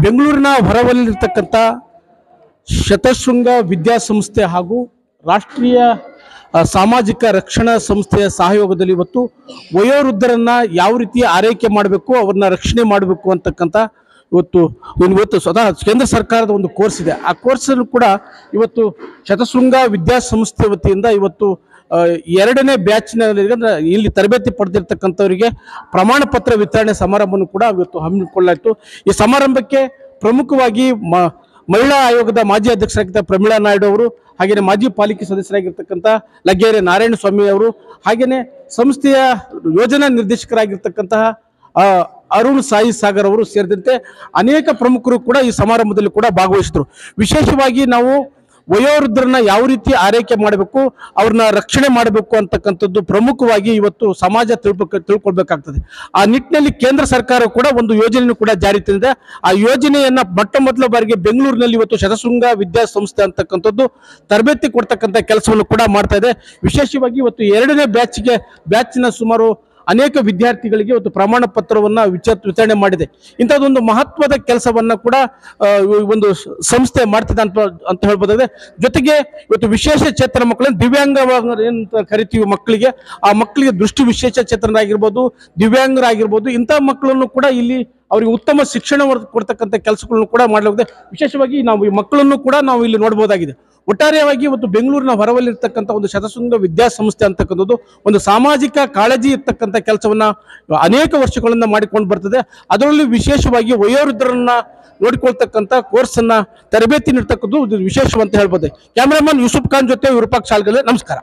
ಬೆಂಗಳೂರಿನ ಹೊರವಲಿರ್ತಕ್ಕಂಥ ಶತಶೃಂಗ ವಿದ್ಯಾಸಂಸ್ಥೆ ಹಾಗೂ ರಾಷ್ಟ್ರೀಯ ಆ, ಸಾಮಾಜಿಕ ರಕ್ಷಣಾ ಸಂಸ್ಥೆಯ ಸಹಯೋಗದಲ್ಲಿ ಇವತ್ತು ವಯೋವೃದ್ಧರನ್ನ ಯಾವ ರೀತಿ ಆರೈಕೆ ಮಾಡಬೇಕು ಅವ್ರನ್ನ ರಕ್ಷಣೆ ಮಾಡಬೇಕು ಅಂತಕ್ಕಂಥ ಇವತ್ತು ಒಂದು ಇವತ್ತು ಸ್ವತಃ ಕೇಂದ್ರ ಸರ್ಕಾರದ ಒಂದು ಕೋರ್ಸ್ ಇದೆ ಆ ಕೋರ್ಸಲ್ಲೂ ಕೂಡ ಇವತ್ತು ಶತಶೃಂಗ ವಿದ್ಯಾಸಂಸ್ಥೆ ವತಿಯಿಂದ ಇವತ್ತು ಆ, ಎರಡನೇ ಬ್ಯಾಚ್ನಲ್ಲಿ ಅಂದ್ರೆ ಇಲ್ಲಿ ತರಬೇತಿ ಪಡೆದಿರ್ತಕ್ಕಂಥವರಿಗೆ ಪ್ರಮಾಣ ಪತ್ರ ವಿತರಣೆ ಸಮಾರಂಭವನ್ನು ಕೂಡ ಇವತ್ತು ಹಮ್ಮಿಕೊಳ್ಳಾಯಿತು ಈ ಸಮಾರಂಭಕ್ಕೆ ಪ್ರಮುಖವಾಗಿ ಮ ಮಹಿಳಾ ಆಯೋಗದ ಮಾಜಿ ಅಧ್ಯಕ್ಷರಾಗಿದ್ದ ಪ್ರಮೀಳಾ ನಾಯ್ಡು ಅವರು ಹಾಗೆಯೇ ಮಾಜಿ ಪಾಲಿಕೆ ಸದಸ್ಯರಾಗಿರ್ತಕ್ಕಂಥ ಲಗ್ಗೆರೆ ನಾರಾಯಣ ಸ್ವಾಮಿ ಅವರು ಹಾಗೆಯೇ ಸಂಸ್ಥೆಯ ಯೋಜನಾ ನಿರ್ದೇಶಕರಾಗಿರ್ತಕ್ಕಂತಹ ಆ, ಅರುಣ್ ಸಾಯಿ ಸಾಗರ್ ಅವರು ಸೇರಿದಂತೆ ಅನೇಕ ಪ್ರಮುಖರು ಕೂಡ ಈ ಸಮಾರಂಭದಲ್ಲಿ ಕೂಡ ಭಾಗವಹಿಸಿದ್ರು ವಿಶೇಷವಾಗಿ ನಾವು ವಯೋವೃದ್ಧರನ್ನ ಯಾವ ರೀತಿ ಆರೈಕೆ ಮಾಡಬೇಕು ಅವ್ರನ್ನ ರಕ್ಷಣೆ ಮಾಡಬೇಕು ಅಂತಕ್ಕಂಥದ್ದು ಪ್ರಮುಖವಾಗಿ ಇವತ್ತು ಸಮಾಜ ತಿಳ್ಬೇಕು ತಿಳ್ಕೊಳ್ಬೇಕಾಗ್ತದೆ ಆ ನಿಟ್ಟಿನಲ್ಲಿ ಕೇಂದ್ರ ಸರ್ಕಾರ ಕೂಡ ಒಂದು ಯೋಜನೆಯನ್ನು ಕೂಡ ಜಾರಿ ತಂದಿದೆ ಆ ಯೋಜನೆಯನ್ನ ಮೊಟ್ಟ ಮೊದಲ ಬಾರಿಗೆ ಬೆಂಗಳೂರಿನಲ್ಲಿ ಇವತ್ತು ಶತಶೃಂಗ ವಿದ್ಯಾಸಂಸ್ಥೆ ಅಂತಕ್ಕಂಥದ್ದು ತರಬೇತಿ ಕೊಡ್ತಕ್ಕಂಥ ಕೆಲಸವನ್ನು ಕೂಡ ಮಾಡ್ತಾ ಇದೆ ವಿಶೇಷವಾಗಿ ಇವತ್ತು ಎರಡನೇ ಬ್ಯಾಚ್ಗೆ ಬ್ಯಾಚ್ನ ಸುಮಾರು ಅನೇಕ ವಿದ್ಯಾರ್ಥಿಗಳಿಗೆ ಇವತ್ತು ಪ್ರಮಾಣ ಪತ್ರವನ್ನ ವಿಚ ವಿತರಣೆ ಮಾಡಿದೆ ಇಂಥದ್ದೊಂದು ಮಹತ್ವದ ಕೆಲಸವನ್ನ ಕೂಡ ಆ, ಈ ಒಂದು ಸ- ಸಂಸ್ಥೆ ಮಾಡ್ತಿದೆ ಅಂತ ಅಂತ ಹೇಳ್ಬೋದಾಗಿದೆ ಜೊತೆಗೆ ಇವತ್ತು ವಿಶೇಷ ಚೇತನ ಮಕ್ಕಳನ್ನು ದಿವ್ಯಾಂಗ ಅಂತ ಕರಿತೀವಿ ಮಕ್ಕಳಿಗೆ ಆ ಮಕ್ಕಳಿಗೆ ದೃಷ್ಟಿ ವಿಶೇಷ ಚೇತನರಾಗಿರ್ಬೋದು ದಿವ್ಯಾಂಗರಾಗಿರ್ಬೋದು ಇಂಥ ಮಕ್ಕಳನ್ನು ಕೂಡ ಇಲ್ಲಿ ಅವರಿಗೆ ಉತ್ತಮ ಶಿಕ್ಷಣ ಕೊಡ್ತಕ್ಕಂಥ ಕೆಲಸಗಳನ್ನು ಕೂಡ ಮಾಡಲಾಗಿದೆ ವಿಶೇಷವಾಗಿ ನಾವು ಈ ಮಕ್ಕಳನ್ನು ಕೂಡ ನಾವು ಇಲ್ಲಿ ನೋಡಬಹುದಾಗಿದೆ ಒಟ್ಟಾರೆಯಾಗಿ ಇವತ್ತು ಬೆಂಗಳೂರಿನ ಹೊರವಲ್ಲಿರ್ತಕ್ಕಂಥ ಒಂದು ಶತಶೃಂಗ ವಿದ್ಯಾಸಂಸ್ಥೆ ಅಂತಕ್ಕಂಥದ್ದು ಒಂದು ಸಾಮಾಜಿಕ ಕಾಳಜಿ ಇರ್ತಕ್ಕಂಥ ಕೆಲಸವನ್ನ ಅನೇಕ ವರ್ಷಗಳಿಂದ ಮಾಡಿಕೊಂಡು ಬರ್ತದೆ ಅದರಲ್ಲಿ ವಿಶೇಷವಾಗಿ ವಯೋವೃದ್ಧರನ್ನ ನೋಡಿಕೊಳ್ತಕ್ಕಂಥ ಕೋರ್ಸ್ ಅನ್ನ ತರಬೇತಿ ನೀಡ್ತಕ್ಕದ್ದು ಇದು ವಿಶೇಷವಂತ ಹೇಳ್ಬೋದು ಕ್ಯಾಮರಾಮನ್ ಯೂಸುಫ್ ಖಾನ್ ಜೊತೆ ವಿರೂಪಾಕ್ಷ ಶಾಲ್ಗಲೆ ನಮಸ್ಕಾರ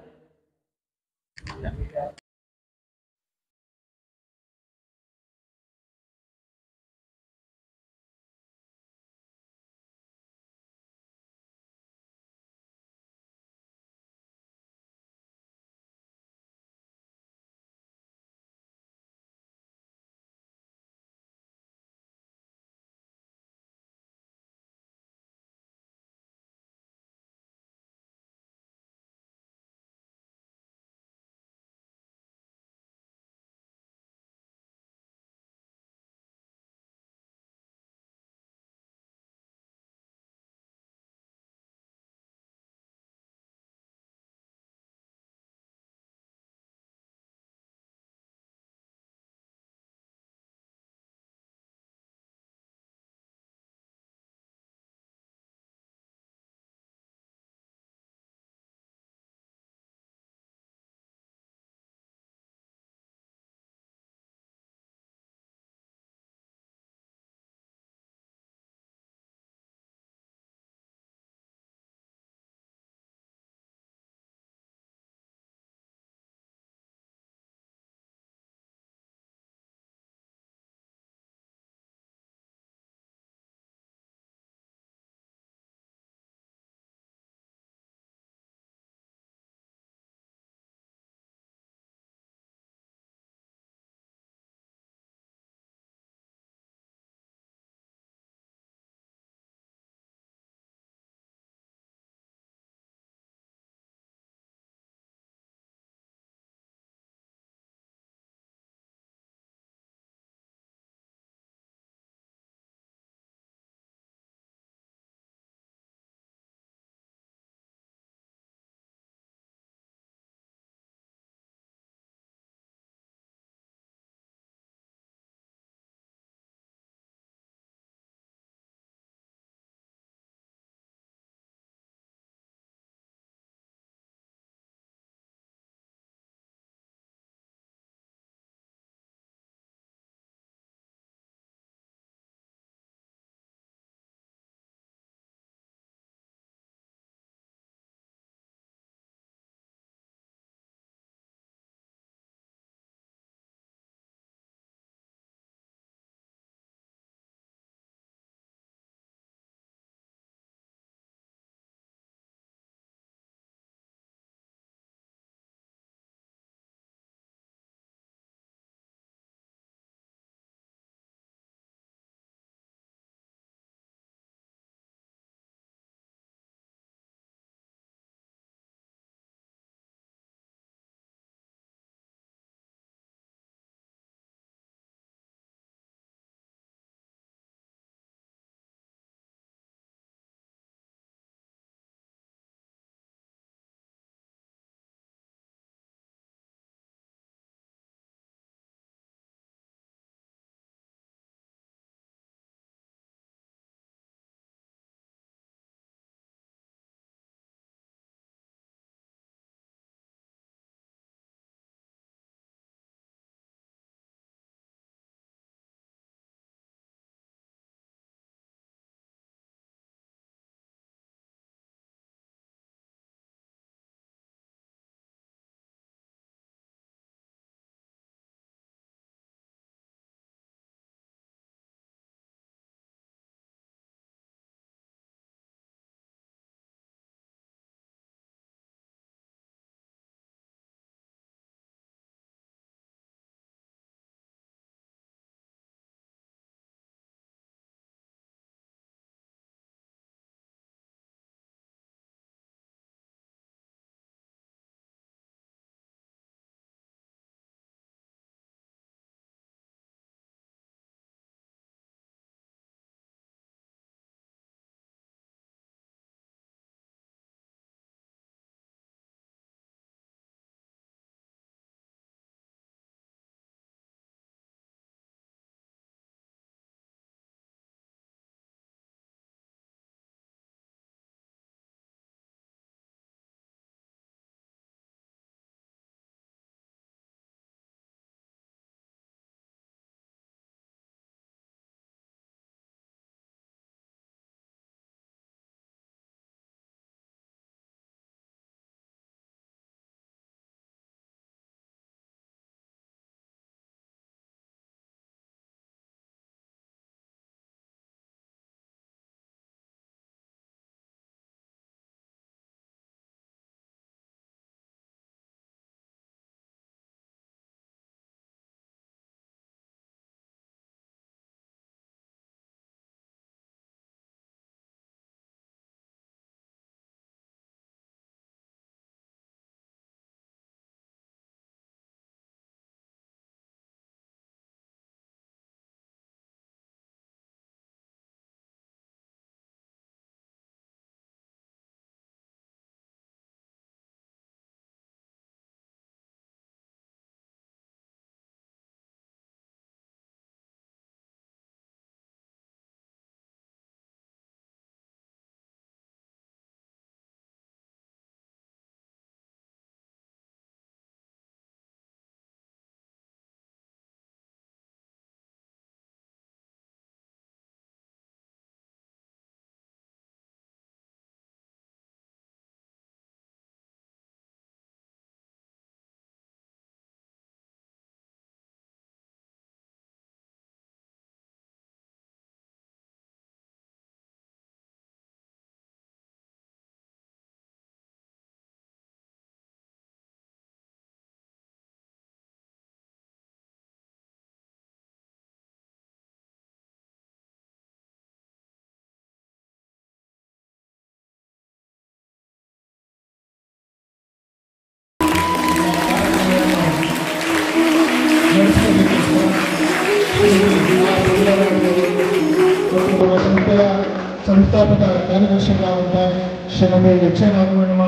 ಶ್ರೀಮತಿ ಯಕ್ಷ ನಾಗಮಣಿಮ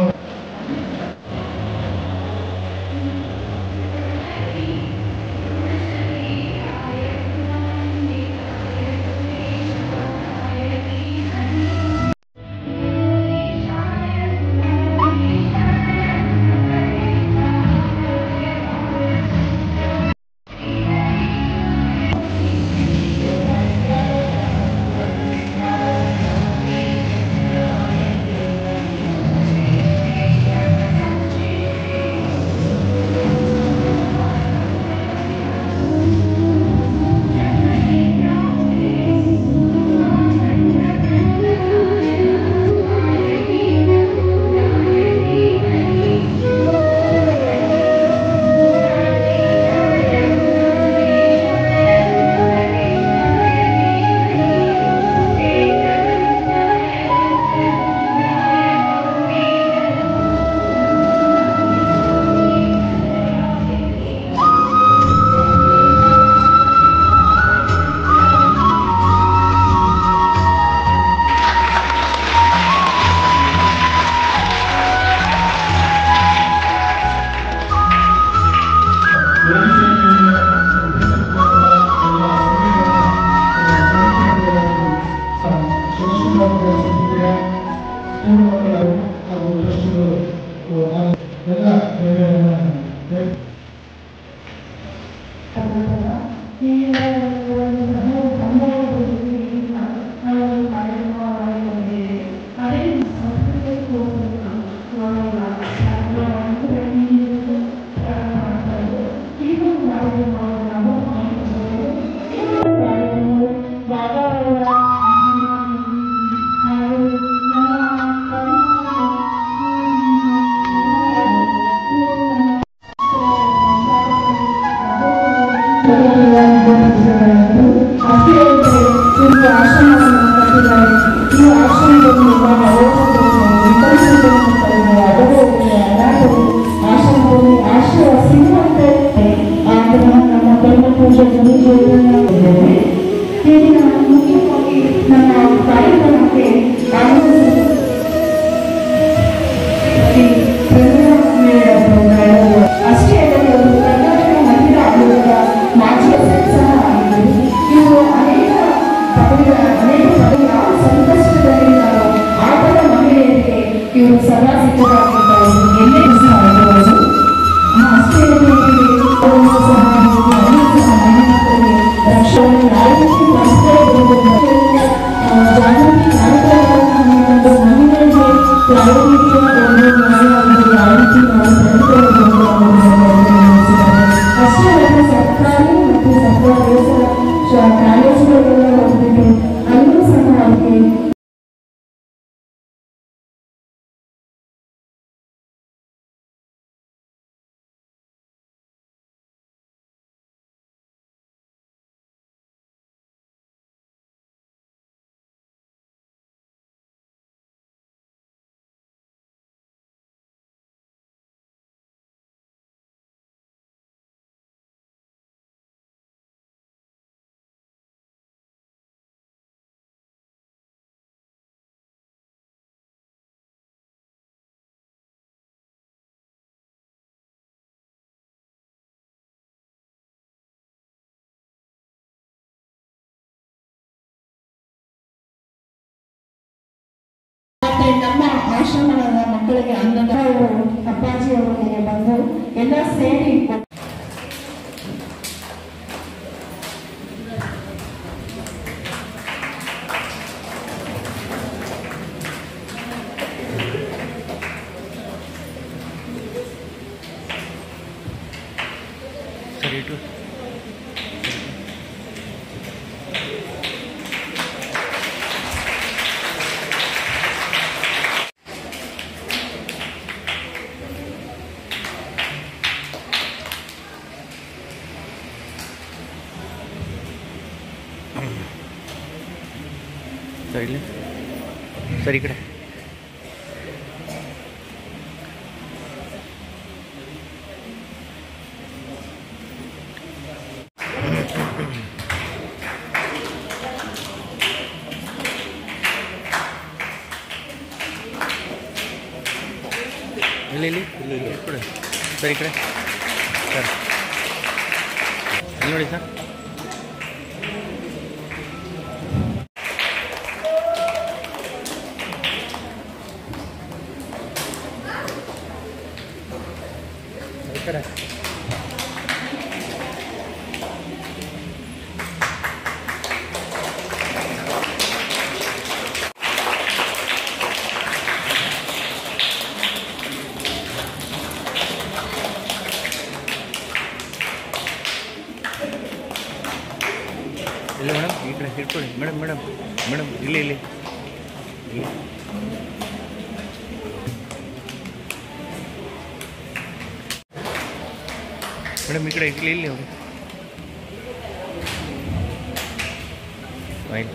ಅಷ್ಟೇ ಅಲ್ಲದೆ ಅವರು ಕರ್ನಾಟಕ ಮಹಿಳಾ ಆಯೋಗದ ಮಾಜಿ ಅಧ್ಯಕ್ಷ ಸಹ ಆಗಿದ್ದರು ಇವರು ಅನೇಕ ಪದವಿಗಳ ಅನೇಕ ಪದವಿ ಯಾವ ಸಂಕಷ್ಟದಲ್ಲಿ ನಾವು ಆಟದ ಮಹಿಳೆಯರಿಗೆ ಇವರು ಸದಾ ಸಿದ್ಧರಾಗಿದ್ದಾರೆ ಎಲ್ಲೇ ಸಹ ಆಗಿರುವುದು ಅಷ್ಟೇ ಅಲ್ಲದೆ ಅವರು ಸಹ ಹೋಗಿ ಅನೇಕ ಮಹಿಳೆಯರಿಗೆ ರಕ್ಷಣೆ ರಾಜಕೀಯ ರಸ್ತೆ ಜಾಗೃತಿ ಕಾರ್ಯಕ್ರಮಗಳನ್ನು ಮಾಡಿಕೊಂಡು ಮಹಿಳೆಯರಿಗೆ ಯಾವ ರೀತಿಯ ಒಂದು ನ್ಯಾಯವಾಗಿದೆ ಯಾವ ರೀತಿ ನಾವು ತಡೆದುಕೊಳ್ಳಬಹುದು ಅನ್ನೋದನ್ನು ಅಷ್ಟೇ ಅಲ್ಲದೆ ಸರ್ಕಾರಿ ಮತ್ತು ಸರ್ಕಾರೇತರ ಶ- ಕಾಲೇಜುಗಳೆಲ್ಲ ಹೋಗ್ಬಿಟ್ಟು ಅಲ್ಲೂ ಸಹ ಅವರಿಗೆ ಮತ್ತೆ ನಮ್ಮ ಆಶ್ರಮದ ಮಕ್ಕಳಿಗೆ ಅನ್ನದ ಅವರು ಅಪ್ಪಾಜಿ ಅವರಿಗೆ ಬಂದು ಎಲ್ಲ ಸೇರಿ ಸರಿ ಇಟ್ಟು ಸರಿ ಇಲ್ಲಿ ಸರಿ ಈ ಕಡೆ ಇಲ್ಲಿ ಕೊಡಿ ಸರ್ ಈ ಕಡೆ ಸರ್ ಇಲ್ಲಿ ನೋಡಿ ಸರ್ ಈ ಕಡೆ ಇಲ್ಲ ಮೇಡಮ್ ಈ ಕಡೆ ಹಿಡ್ಕೊಳ್ಳಿ ಮೇಡಮ್ ಮೇಡಮ್ ಮೇಡಮ್ ಇಲ್ಲಿ ಇಲ್ಲಿ ಇಲ್ಲಿ ಮೇಡಮ್ ಈ ಕಡೆ ಇಲ್ಲಿ ಇಲ್ಲಿ ಹೋಗಿ ಆಯ್ತು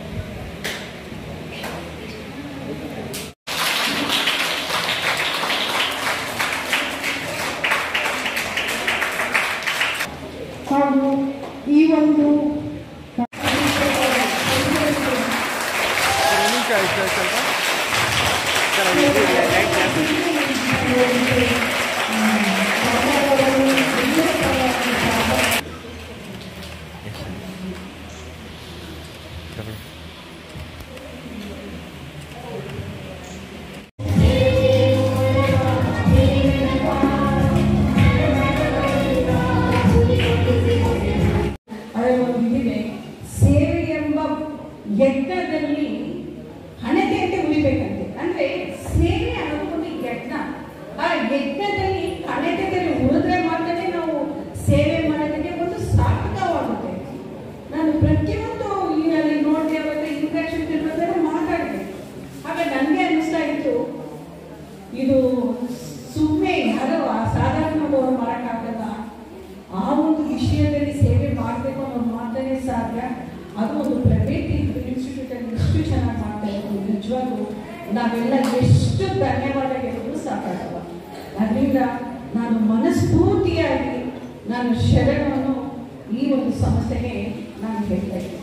ಹಾಗೂ ಈ ಒಂದು ತಗೊಳ್ಳಿ ಅದರ ಒಂದು ಇದಿದೆ ಸೇವೆ ಎಂಬ ಯಜ್ಞದಲ್ಲಿ ಹಣತೆಯಂತೆ ಉಳಿಬೇಕಂತೆ ಅಂದ್ರೆ ಸೇವೆ ಅನ್ನೋದು ಒಂದು ಯಜ್ಞ ಆ ಯಜ್ಞದಲ್ಲಿ ಹಣತೆಯಲ್ಲಿ ಉಳಿದ್ರೆ ಮಾತ್ರನೇ ನಾವು ಸೇವೆ ಮಾಡೋದಕ್ಕೆ ಒಂದು ಸಾರ್ಥಕವಾಗುತ್ತೆ ನಾನು ಪ್ರತಿಯೊಂದು ಇಲ್ಲಿ ನೋಡಿದೆ ಅವತ್ತು ಇಂಟ್ರಾಕ್ಷನ್ ತಿಳ್ಕೊಂಡ್ರೆ ಮಾತಾಡಿದೆ ಆಗ ನನಗೆ ಅನ್ನಿಸ್ತಾ ಇತ್ತು ಇದು ಸುಮ್ಮನೆ ಯಾರೋ ಆ ಸಾಧಾರಣದವರು ಮಾಡೋಕ್ಕಾಗಲ್ಲ ಆ ಒಂದು ವಿಷಯದಲ್ಲಿ ಸೇವೆ ಮಾಡಬೇಕು ಅನ್ನೋ ಮಾತನೇ ಸಾಧ್ಯ ಅದು ಒಂದು ಪ್ರೈವೇಟ್ ಇನ್ಸ್ಟಿಟ್ಯೂಟ್ ಅಲ್ಲಿ ಎಷ್ಟು ಚೆನ್ನಾಗಿ ಮಾಡ್ತಾ ಇರೋದು ನಿಜವಾಗ್ಲೂ ನಾವೆಲ್ಲ ಎಷ್ಟು ಧನ್ಯವಾದ ಹೇಳಿದ್ರು ಸಾಕಾಗಲ್ಲ ಅದರಿಂದ ನಾನು ಮನಸ್ಫೂರ್ತಿಯಾಗಿ ನಾನು ಶರಣವನ್ನು ಈ ಒಂದು ಸಂಸ್ಥೆಗೆ ನಾನು ಹೇಳ್ತಾ ಇದ್ದೀನಿ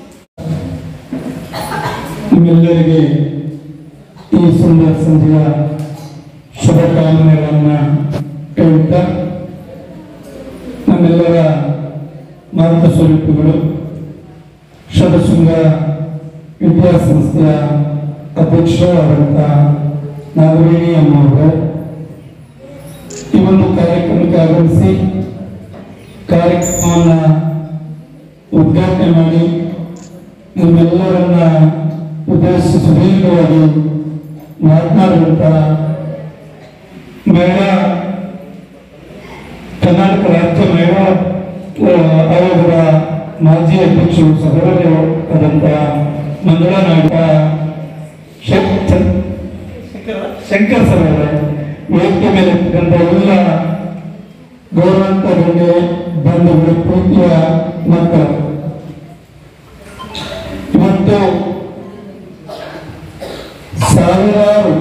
ನಿಮ್ಮೆಲ್ಲರಿಗೆ ಈ ಸುಂದರ ಸಂಜೆಯ ಶುಭಕಾಮನೆಗಳನ್ನು ಹೇಳುತ್ತಾ ನಮ್ಮೆಲ್ಲರ ಮಾರ್ಗ ಸ್ವರೂಪಿಗಳು ಶರಶೃಂಗ ವಿದ್ಯಾಸಂಸ್ಥೆಯ ಅಧ್ಯಕ್ಷರಾದಂಥ ನಾಗವೇಣಿ ಅಮ್ಮವರು ಈ ಒಂದು ಕಾರ್ಯಕ್ರಮಕ್ಕೆ ಆಗಮಿಸಿ ಕಾರ್ಯಕ್ರಮವನ್ನು ಉದ್ಘಾಟನೆ ಮಾಡಿ ನಿಮ್ಮೆಲ್ಲರನ್ನ ಉದ್ದೇಶಿಸಿ ಸುದೀರ್ಘವಾಗಿ ಮಾತನಾಡುವಂತ ಮಹಿಳಾ ಕರ್ನಾಟಕ ರಾಜ್ಯ ಮಹಿಳಾ ಆ, ಆಯೋಗದ ಮಾಜಿ ಅಧ್ಯಕ್ಷರು ಸಹೋದರಿಯರು ಆದಂತ ಮಂಗಳಾ ನಾಯಕ ಶಂಕ್- ಚನ್- ಶಂಕರ್ ಸರ್ ಅವರ ವೇದಿಕೆ ಮೇಲೆ ಇರ್ತಕ್ಕಂಥ ಎಲ್ಲ ಗೌರವಾಂತ ಗಣ್ಯ ಬಂಧುಗಳು ಪ್ರೀತಿಯ ಮಕ್ಕಳು ಇವತ್ತು ಸಾವಿರಾರು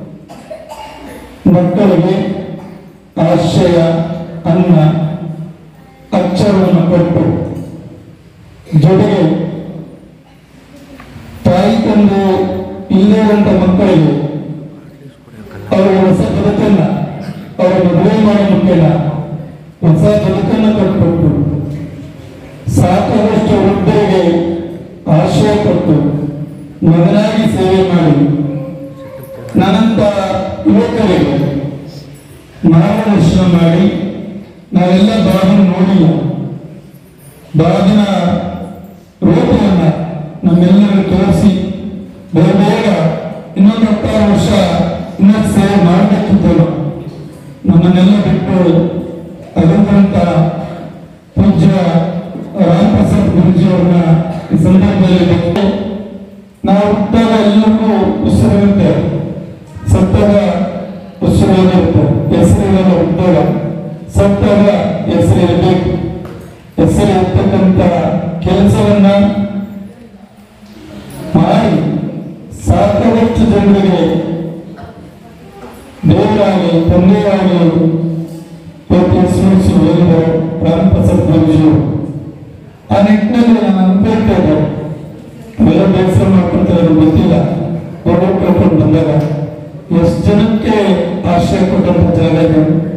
ಮಕ್ಕಳಿಗೆ ಆಶ್ರಯ ಅನ್ನ ಅಕ್ಷರವನ್ನು ಕೊಟ್ಟು ಜೊತೆಗೆ ತಾಯಿ ತಂದೆ ಇಲ್ಲದಂತ ಮಕ್ಕಳಿಗೆ ಅವರಿಗೆ ಹೊಸ ಬದುಕನ್ನ ಅವರ ಮದುವೆ ಮಾಡೋ ಮುಖ್ಯನ ಹೊಸ ಬದುಕನ್ನು ಕಟ್ಟಿಕೊಟ್ಟು ಸಾಕಷ್ಟು ವೃದ್ಧರಿಗೆ ಆಶ್ರಯ ಕೊಟ್ಟು ಮಗನಾಗಿ ಸೇವೆ ಮಾಡಿ ನನ್ನಂತ ಯುವಕರಿಗೆ ಮಾರ್ಗದರ್ಶನ ಮಾಡಿ ನಾವೆಲ್ಲ ಬಾಗಿನ ನೋಡಿಲ್ಲ ಬಾಗಿನ ರೂಪವನ್ನ ನಮ್ಮೆಲ್ಲರಿಗೂ ತೋರಿಸಿ ಬೇಗ ಬೇಗ ಇನ್ನೊಂದು ಹತ್ತಾರು ವರ್ಷ ಇನ್ನೊಂದು ಸೇವೆ ಮಾಡಬೇಕಿತ್ತು ನಮ್ಮನ್ನೆಲ್ಲ ಬಿಟ್ಟು ಅಗಂತ ಪೂಜ್ಯ ರಾಮಪ್ರಸಾದ್ ಗುರುಜಿಯವ್ರನ್ನ ಈ ಸಂದರ್ಭದಲ್ಲಿ ಬಿಟ್ಟು ನಾವು ಹುಟ್ಟಾಗ ಎಲ್ಲರಿಗೂ ಉಸಿರಿರುತ್ತೆ ಸತ್ತಾಗ ಉಸಿರಿರುತ್ತೆ ಹೆಸರಿರಲ್ಲ ಹುಟ್ಟಾಗ ಸತ್ತಾಗ ಹೆಸರಿರಬೇಕು ಹೆಸರಿರ್ತಕ್ಕಂಥ ಕೆಲಸವನ್ನ ಮಾಡಿ ಸಾಕಷ್ಟು ಜನರಿಗೆ ದೇವರಾಗಲಿ ತಂದೆಯಾಗಲಿ ಇವತ್ತು ಹೆಸರಿಸಿ ಹೇಳಿದ ರಾಮಪ್ರಸಾದ್ ಗುರುಜಿಯವರು ಆ ನಿಟ್ಟಿನಲ್ಲಿ ನಾನು ಅನ್ಕೊಳ್ತಾ ಇದ್ದೆ ಎಲ್ಲ ಬೇಸರ ಮಾಡ್ಕೊಳ್ತಾರೆ ಗೊತ್ತಿಲ್ಲ ಹೊರಗೆ ಕರ್ಕೊಂಡು ಬಂದಾಗ ಎಷ್ಟು ಜನಕ್ಕೆ ಆಶ್ರಯ ಕೊಟ್ಟಂತ ಜಾಗ ಇದೆ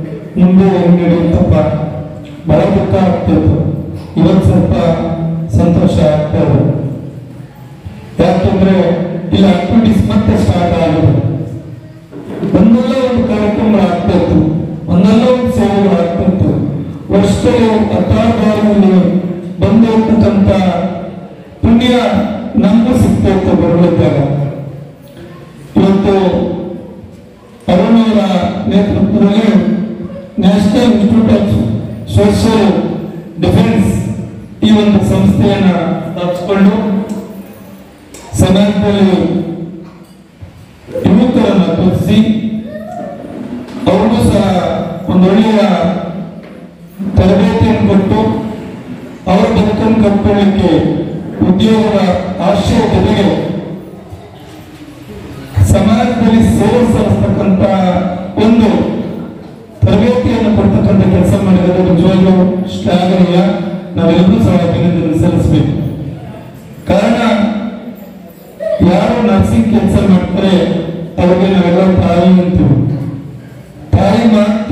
ಇತ್ತಪ್ಪ ಬಹಳ ದುಃಖ ಆಗ್ತಿತ್ತು ಇವತ್ತು ಸ್ವಲ್ಪ ಸಂತೋಷ ಆಗ್ತಾ ಇದೆ ಯಾಕೆಂದ್ರೆ ಇಲ್ಲಿ ಆಕ್ಟಿವಿಟೀಸ್ ಮತ್ತೆ ಸ್ಟಾರ್ಟ್ ಆಗಿದೆ ಒಂದಲ್ಲ ಒಂದು ಕಾರ್ಯಕ್ರಮ ಆಗ್ತಾ ಇತ್ತು ಒಂದಲ್ಲ ಒಂದು ಸೇವೆಗಳು ಆಗ್ತಾ ಇತ್ತು ವರ್ಷದಲ್ಲಿ ಹತ್ತಾರು ಬಾರಿನಲ್ಲಿ ಬಂದು ಹೋಗ್ತಕ್ಕಂಥ ಪುಣ್ಯ ನಮಗೂ ಸಿಗ್ತಾ ಇತ್ತು ಬರಲಿದ್ದಾಗ ಇವತ್ತು ಅರುಣವರ ನೇತೃತ್ವದಲ್ಲಿ national institute of social defence ಈ ಒಂದು ಸಂಸ್ಥೆಯನ್ನ ಸ್ಥಾಪಿಸಿಕೊಂಡು ಸಮಾಜದಲ್ಲಿ ಯುವಕರನ್ನು ಗುರುತಿಸಿ ಅವ್ರಿಗೂ ಸಹ ಒಂದು ಒಳ್ಳೆಯ ತರಬೇತಿಯನ್ನು ಕೊಟ್ಟು ಅವರ ಬದುಕನ್ನು ಕಟ್ಕೊಳ್ಳಿಕ್ಕೆ ಉದ್ಯೋಗದ ಆಶಯ ಜೊತೆಗೆ ಸಮಾಜದಲ್ಲಿ ಸೇವೆ ಸಲ್ಲಿಸ್ತಕ್ಕಂಥ ಒಂದು ತರಬೇತಿಯನ್ನು ಕೊಡ್ತಕ್ಕಂಥ ಕೆಲಸ ಮಾಡಿರೋದು ನಿಜವಾಗ್ಲೂ ಶ್ಲಾಘನೀಯ ನಾವೆಲ್ಲರೂ ಸಹ ಅಭಿನಂದನೆ ಸಲ್ಲಿಸಬೇಕು ಕಾರಣ ಯಾರು ನರ್ಸಿಂಗ್ ಕೆಲಸ ಮಾಡ್ತಾರೆ ಅವ್ರಿಗೆ ನಾವೆಲ್ಲ ತಾಯಿ ಅಂತೀವಿ ತಾಯಿ ಮಾತ್ರ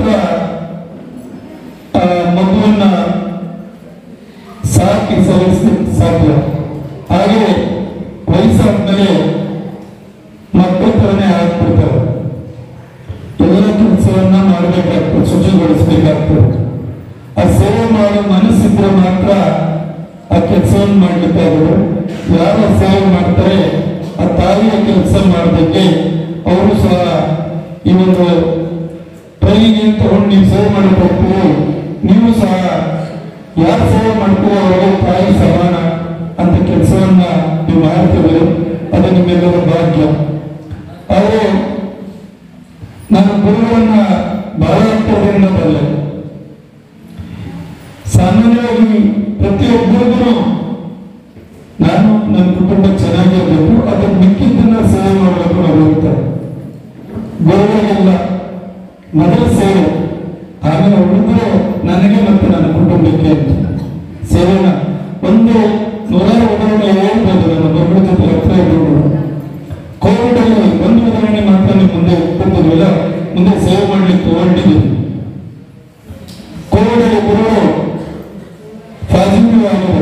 ಆ ಮಗುವನ್ನ ಸಾಕಿ ಸಲ್ಲಿಸಲಿಕ್ಕೆ ಸಾಧ್ಯ ಹಾಗೆ ವಯಸ್ಸಾದ್ಮೇಲೆ ಮಕ್ಕಳ ತರನೇ ಆಗ್ಬಿಡ್ತಾರೆ ಎಲ್ಲ ಕೆಲಸವನ್ನ ಮಾಡಬೇಕಾಗ್ತದೆ ಶುಚಿಗೊಳಿಸಬೇಕಾಗ್ತದೆ ಆ ಸೇವೆ ಮಾಡೋ ಮನಸ್ಸಿದ್ರೆ ಮಾತ್ರ ಆ ಕೆಲಸವನ್ನು ಮಾಡ್ಲಿಕ್ಕೆ ಆಗೋದು ಯಾರು ಸೇವೆ ಮಾಡ್ತಾರೆ ಆ ತಾಯಿಯ ಕೆಲಸ ಮಾಡೋದಕ್ಕೆ ಅವರು ಸಹ ಈ ಒಂದು ಟ್ರೈನಿಂಗ್ ತಗೊಂಡು ನೀವು ಸೇವೆ ಮಾಡಕ್ಕೆ ಹೋಗ್ತೀರಿ ನೀವು ಸಹ ಯಾರು ಸೇವೆ ಮಾಡ್ತೀರೋ ಅವರಿಗೆ ತಾಯಿ ಸಮಾನ ಅಂತ ಕೆಲಸವನ್ನ ನೀವು ಮಾಡ್ತೀರಿ ಅದು ನಿಮ್ಮೆಲ್ಲರ ಭಾಗ್ಯ ಅವರು ನಾನು ಗುರುಗಳನ್ನ ಬಹಳ ಹತ್ತಿರದಿಂದ ಬಲ್ಲೆ ಸಾಮಾನ್ಯವಾಗಿ ಪ್ರತಿಯೊಬ್ಬರಿಗೂ ನಾನು ನನ್ನ ಕುಟುಂಬ ಚೆನ್ನಾಗಿರ್ಬೇಕು ಅದನ್ನ ಮಿಕ್ಕಿದ್ದನ್ನ ಸೇವೆ ಮಾಡಬೇಕು ನಾವು ಹೇಳ್ತಾರೆ ಗುರುಗಳಿಗೆಲ್ಲ ಮೊದಲ ಸೇವೆ ಆಮೇಲೆ ಉಳಿದ್ರೆ ನನಗೆ ಮತ್ತು ನನ್ನ ಕುಟುಂಬಕ್ಕೆ ಅಂತ ಸೇವೆನ ಒಂದು ನೂರಾರು ಉದಾಹರಣೆ ಹೇಳ್ಬೋದು ನನ್ನ ಮಗಳ ಜೊತೆ ಹತ್ರ ಇರ್ಬೋದು ಕೋವಿಡ್ ಅಲ್ಲಿ ಒಂದು ಉದಾಹರಣೆ ಮಾತ್ರ ನೀವು ಮುಂದೆ ಕೊಟ್ಟಿದ್ವಿಲ್ಲ ಮುಂದೆ ಸೇವೆ ಮಾಡ್ಲಿಕ್ಕೆ ಹೊರಟಿದ್ದೀವಿ ಕೋವಿಡ್ ಅಲ್ಲಿ ಗುರುಗಳು ಪಾಸಿಟಿವ್ ಆಗಿದೆ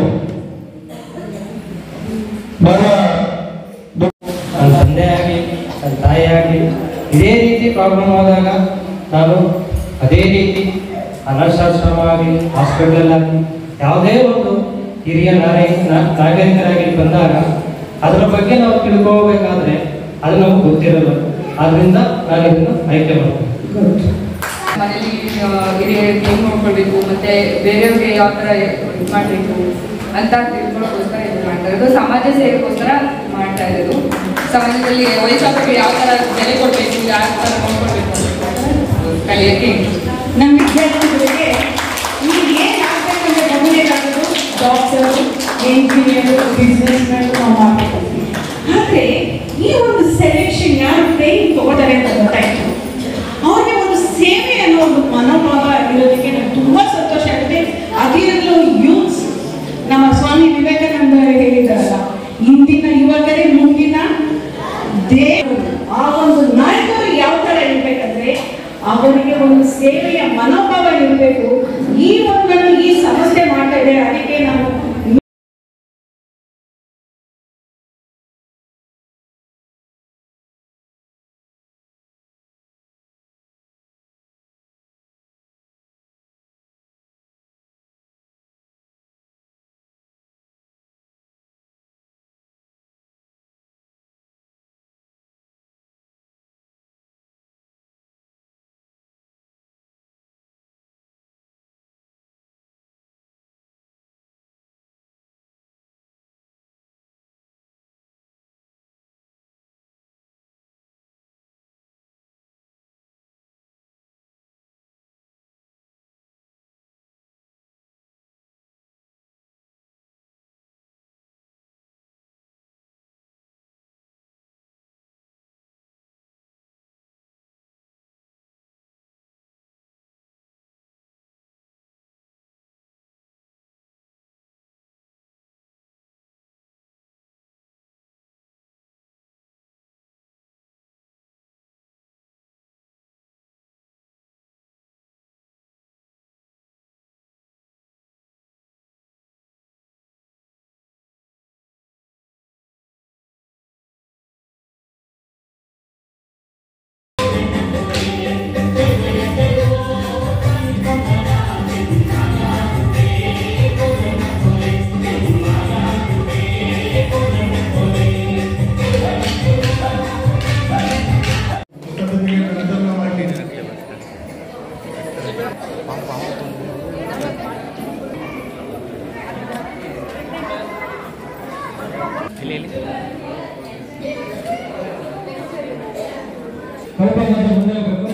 ಬಹಳ ದೊಡ್ಡ ನನ್ನ ತಂದೆ ಆಗಲಿ ನನ್ನ ತಾಯಿ ಆಗಲಿ ಇದೇ ರೀತಿ ಪ್ರಾಬ್ಲಮ್ ಆದಾಗ ನಾನು ಅದೇ ರೀತಿ ಅನಾಥಾಶ್ರಮ ಆಗಲಿ ಹಾಸ್ಪಿಟಲ್ ಆಗಲಿ ಯಾವುದೇ ಒಂದು ಹಿರಿಯ ನಾಗರಿಕ ನಾ- ನಾಗರಿಕರಾಗಿ ಬಂದಾಗ ಅದರ ಬಗ್ಗೆ ನಾವು ತಿಳ್ಕೋಬೇಕಾದ್ರೆ ಅದು ನಮ್ಗೆ ಗೊತ್ತಿರಲ್ಲ ಆದ್ರಿಂದ ನಾನು ಇದನ್ನು ಆಯ್ಕೆ ಮಾಡ್ತೀನಿ ಮನೇಲಿ ಆ, ಹಿರಿಯರಿಗೆ ಹೆಂಗ್ ನೋಡ್ಕೊಳ್ಬೇಕು ಮತ್ತೆ ಬೇರೆಯವ್ರಿಗೆ ಯಾವ ಥರ ಇದು ಮಾಡಬೇಕು ಅಂತ ತಿಳ್ಕೊಳ್ಳೋಕ್ಕೋಸ್ಕರ ಇದು ಮಾಡ್ತಾ ಇರೋದು ಸಮಾಜ ಸೇವೆಗೋಸ್ಕರ ಮಾಡ್ತಾ ಇರೋದು ಸಮಾಜದಲ್ಲಿ ವಯಸ್ಸಾದವ್ರಿಗೆ ಯಾವ ಥರ ಬೆಲೆ ಕೊಡಬೇಕು ಯಾವ ಥರ ನೋಡ್ಕೊಳ್ಬೇಕು ಅಂತ ಕಲಿಯೋಕ್ಕೆ ನಮ್ಮ ವಿದ್ಯಾರ್ಥಿಗಳಿಗೆ ಈಗ ಏನು ಆಗ್ಬೇಕಂದ್ರೆ ಮೊದಲೇನಾದ್ರು ಡಾಕ್ಟರ್ ಎಂಜಿನಿಯರ್ ಬಿಸ್ನೆಸ್ ಮ್ಯಾನ್ ನಾವು ಮಾಡ್ಬೇಕಂತೀವಿ ಆದರೆ ಈ ಒಂದು ಸೆಲೆಕ್ಷನ್ ಯಾರು ಟ್ರೈನಿಂಗ್ ತಗೋತಾರೆ ಅಂತ ಗೊತ್ತಾಯ್ತು ಅವ್ರಿಗೆ ಒಂದು ಸೇವೆ ಅನ್ನೋ ಒಂದು ಮನೋಭಾವ ಇರೋದಕ್ಕೆ ನಂಗೆ ತುಂಬ ಸಂತೋಷ ಆಗುತ್ತೆ ಅದಿರಲು ಯೂತ್ಸ್ ನಮ್ಮ ಸ್ವಾಮಿ ವಿವೇಕಾನಂದ ಅವರು ಹೇಳಿದಾರಲ್ಲ ಇಂದಿನ ಯುವಕರೇ ಮುಂದಿನ ದೇವರು ಆ ಒಂದು ನಾಯಕರು ಯಾವ ತರ ಇರ್ಬೇಕಂದ್ರೆ ಅವರಿಗೆ ಒಂದು ಸೇವೆಯ ಮನೋಭಾವ ಇರಬೇಕು ಈ ಒಂದನ್ನು ಈ ಸಮಸ್ಯೆ ಮಾಡ್ತಾ ಇದ್ದಾರೆ ಅದಕ್ಕೆ ನಾನು ಇಲ್ಲಿ ಇಲ್ಲಿ ಸ್ವಲ್ಪ ಮುಂದೆ ಹೋಗ್ಬೇಕು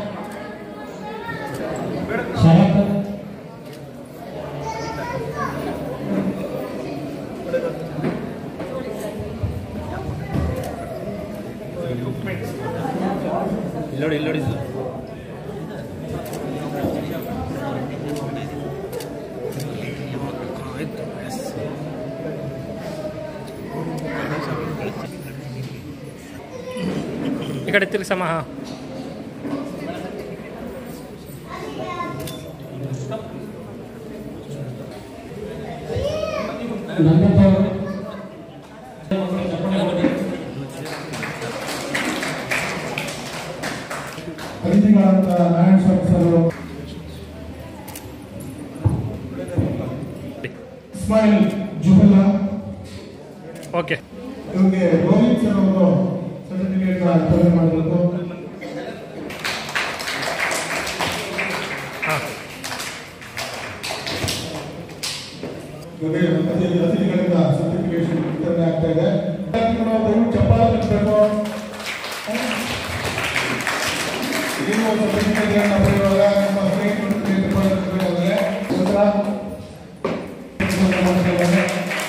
ಶರತ್ ಇಲ್ಲಿ ನೋಡಿ ಇಲ್ಲಿ ನೋಡಿ ಸರ್ ಈ ಕಡೆ ತಿರ್ಸಮ್ಮ ಹಾಂ ನಂದಪ್ಪ ಅವರು ಅತಿಥಿಗಳಾದಂಥ ನಾರಾಯಣ ಸ್ವಾಮಿ ಸರ್ ಅವರು ಇಸ್ಮಾಯಿಲ್ ಜುಬುಲ್ಲಾ ಓಕೆ ಇವ್ರಿಗೆ ರೋಹಿತ್ ಸರ್ ಅವರು ಸರ್ಟಿಫಿಕೇಟ್ ವಿತರಣೆ ಮಾಡಬೇಕು ಹಾಂ ಇವ್ರಿಗೆ ಅತಿ- ಅತಿಥಿಗಳಿಂದ ಸರ್ಟಿಫಿಕೇಶನ್ ವಿತರಣೆ ಆಗ್ತಾ ಇದೆ ವಿದ್ಯಾರ್ಥಿಗಳು ದಯವಿಟ್ಟು ಚಪ್ಪಾಳೆ ತಟ್ಟಬೇಕು ನೀವು ಸರ್ಟಿಫಿಕೇಟ್ಗಳನ್ನ ಪಡೆಯುವಾಗ ನಿಮ್ಮ ಸ್ನೇಹಿತರು ತೆಗೆದುಕೊಳ್ಳಬೇಕಾದ್ರೆ ನಂತರ ಮಾಡ್ತಿದ್ದಾರೆ.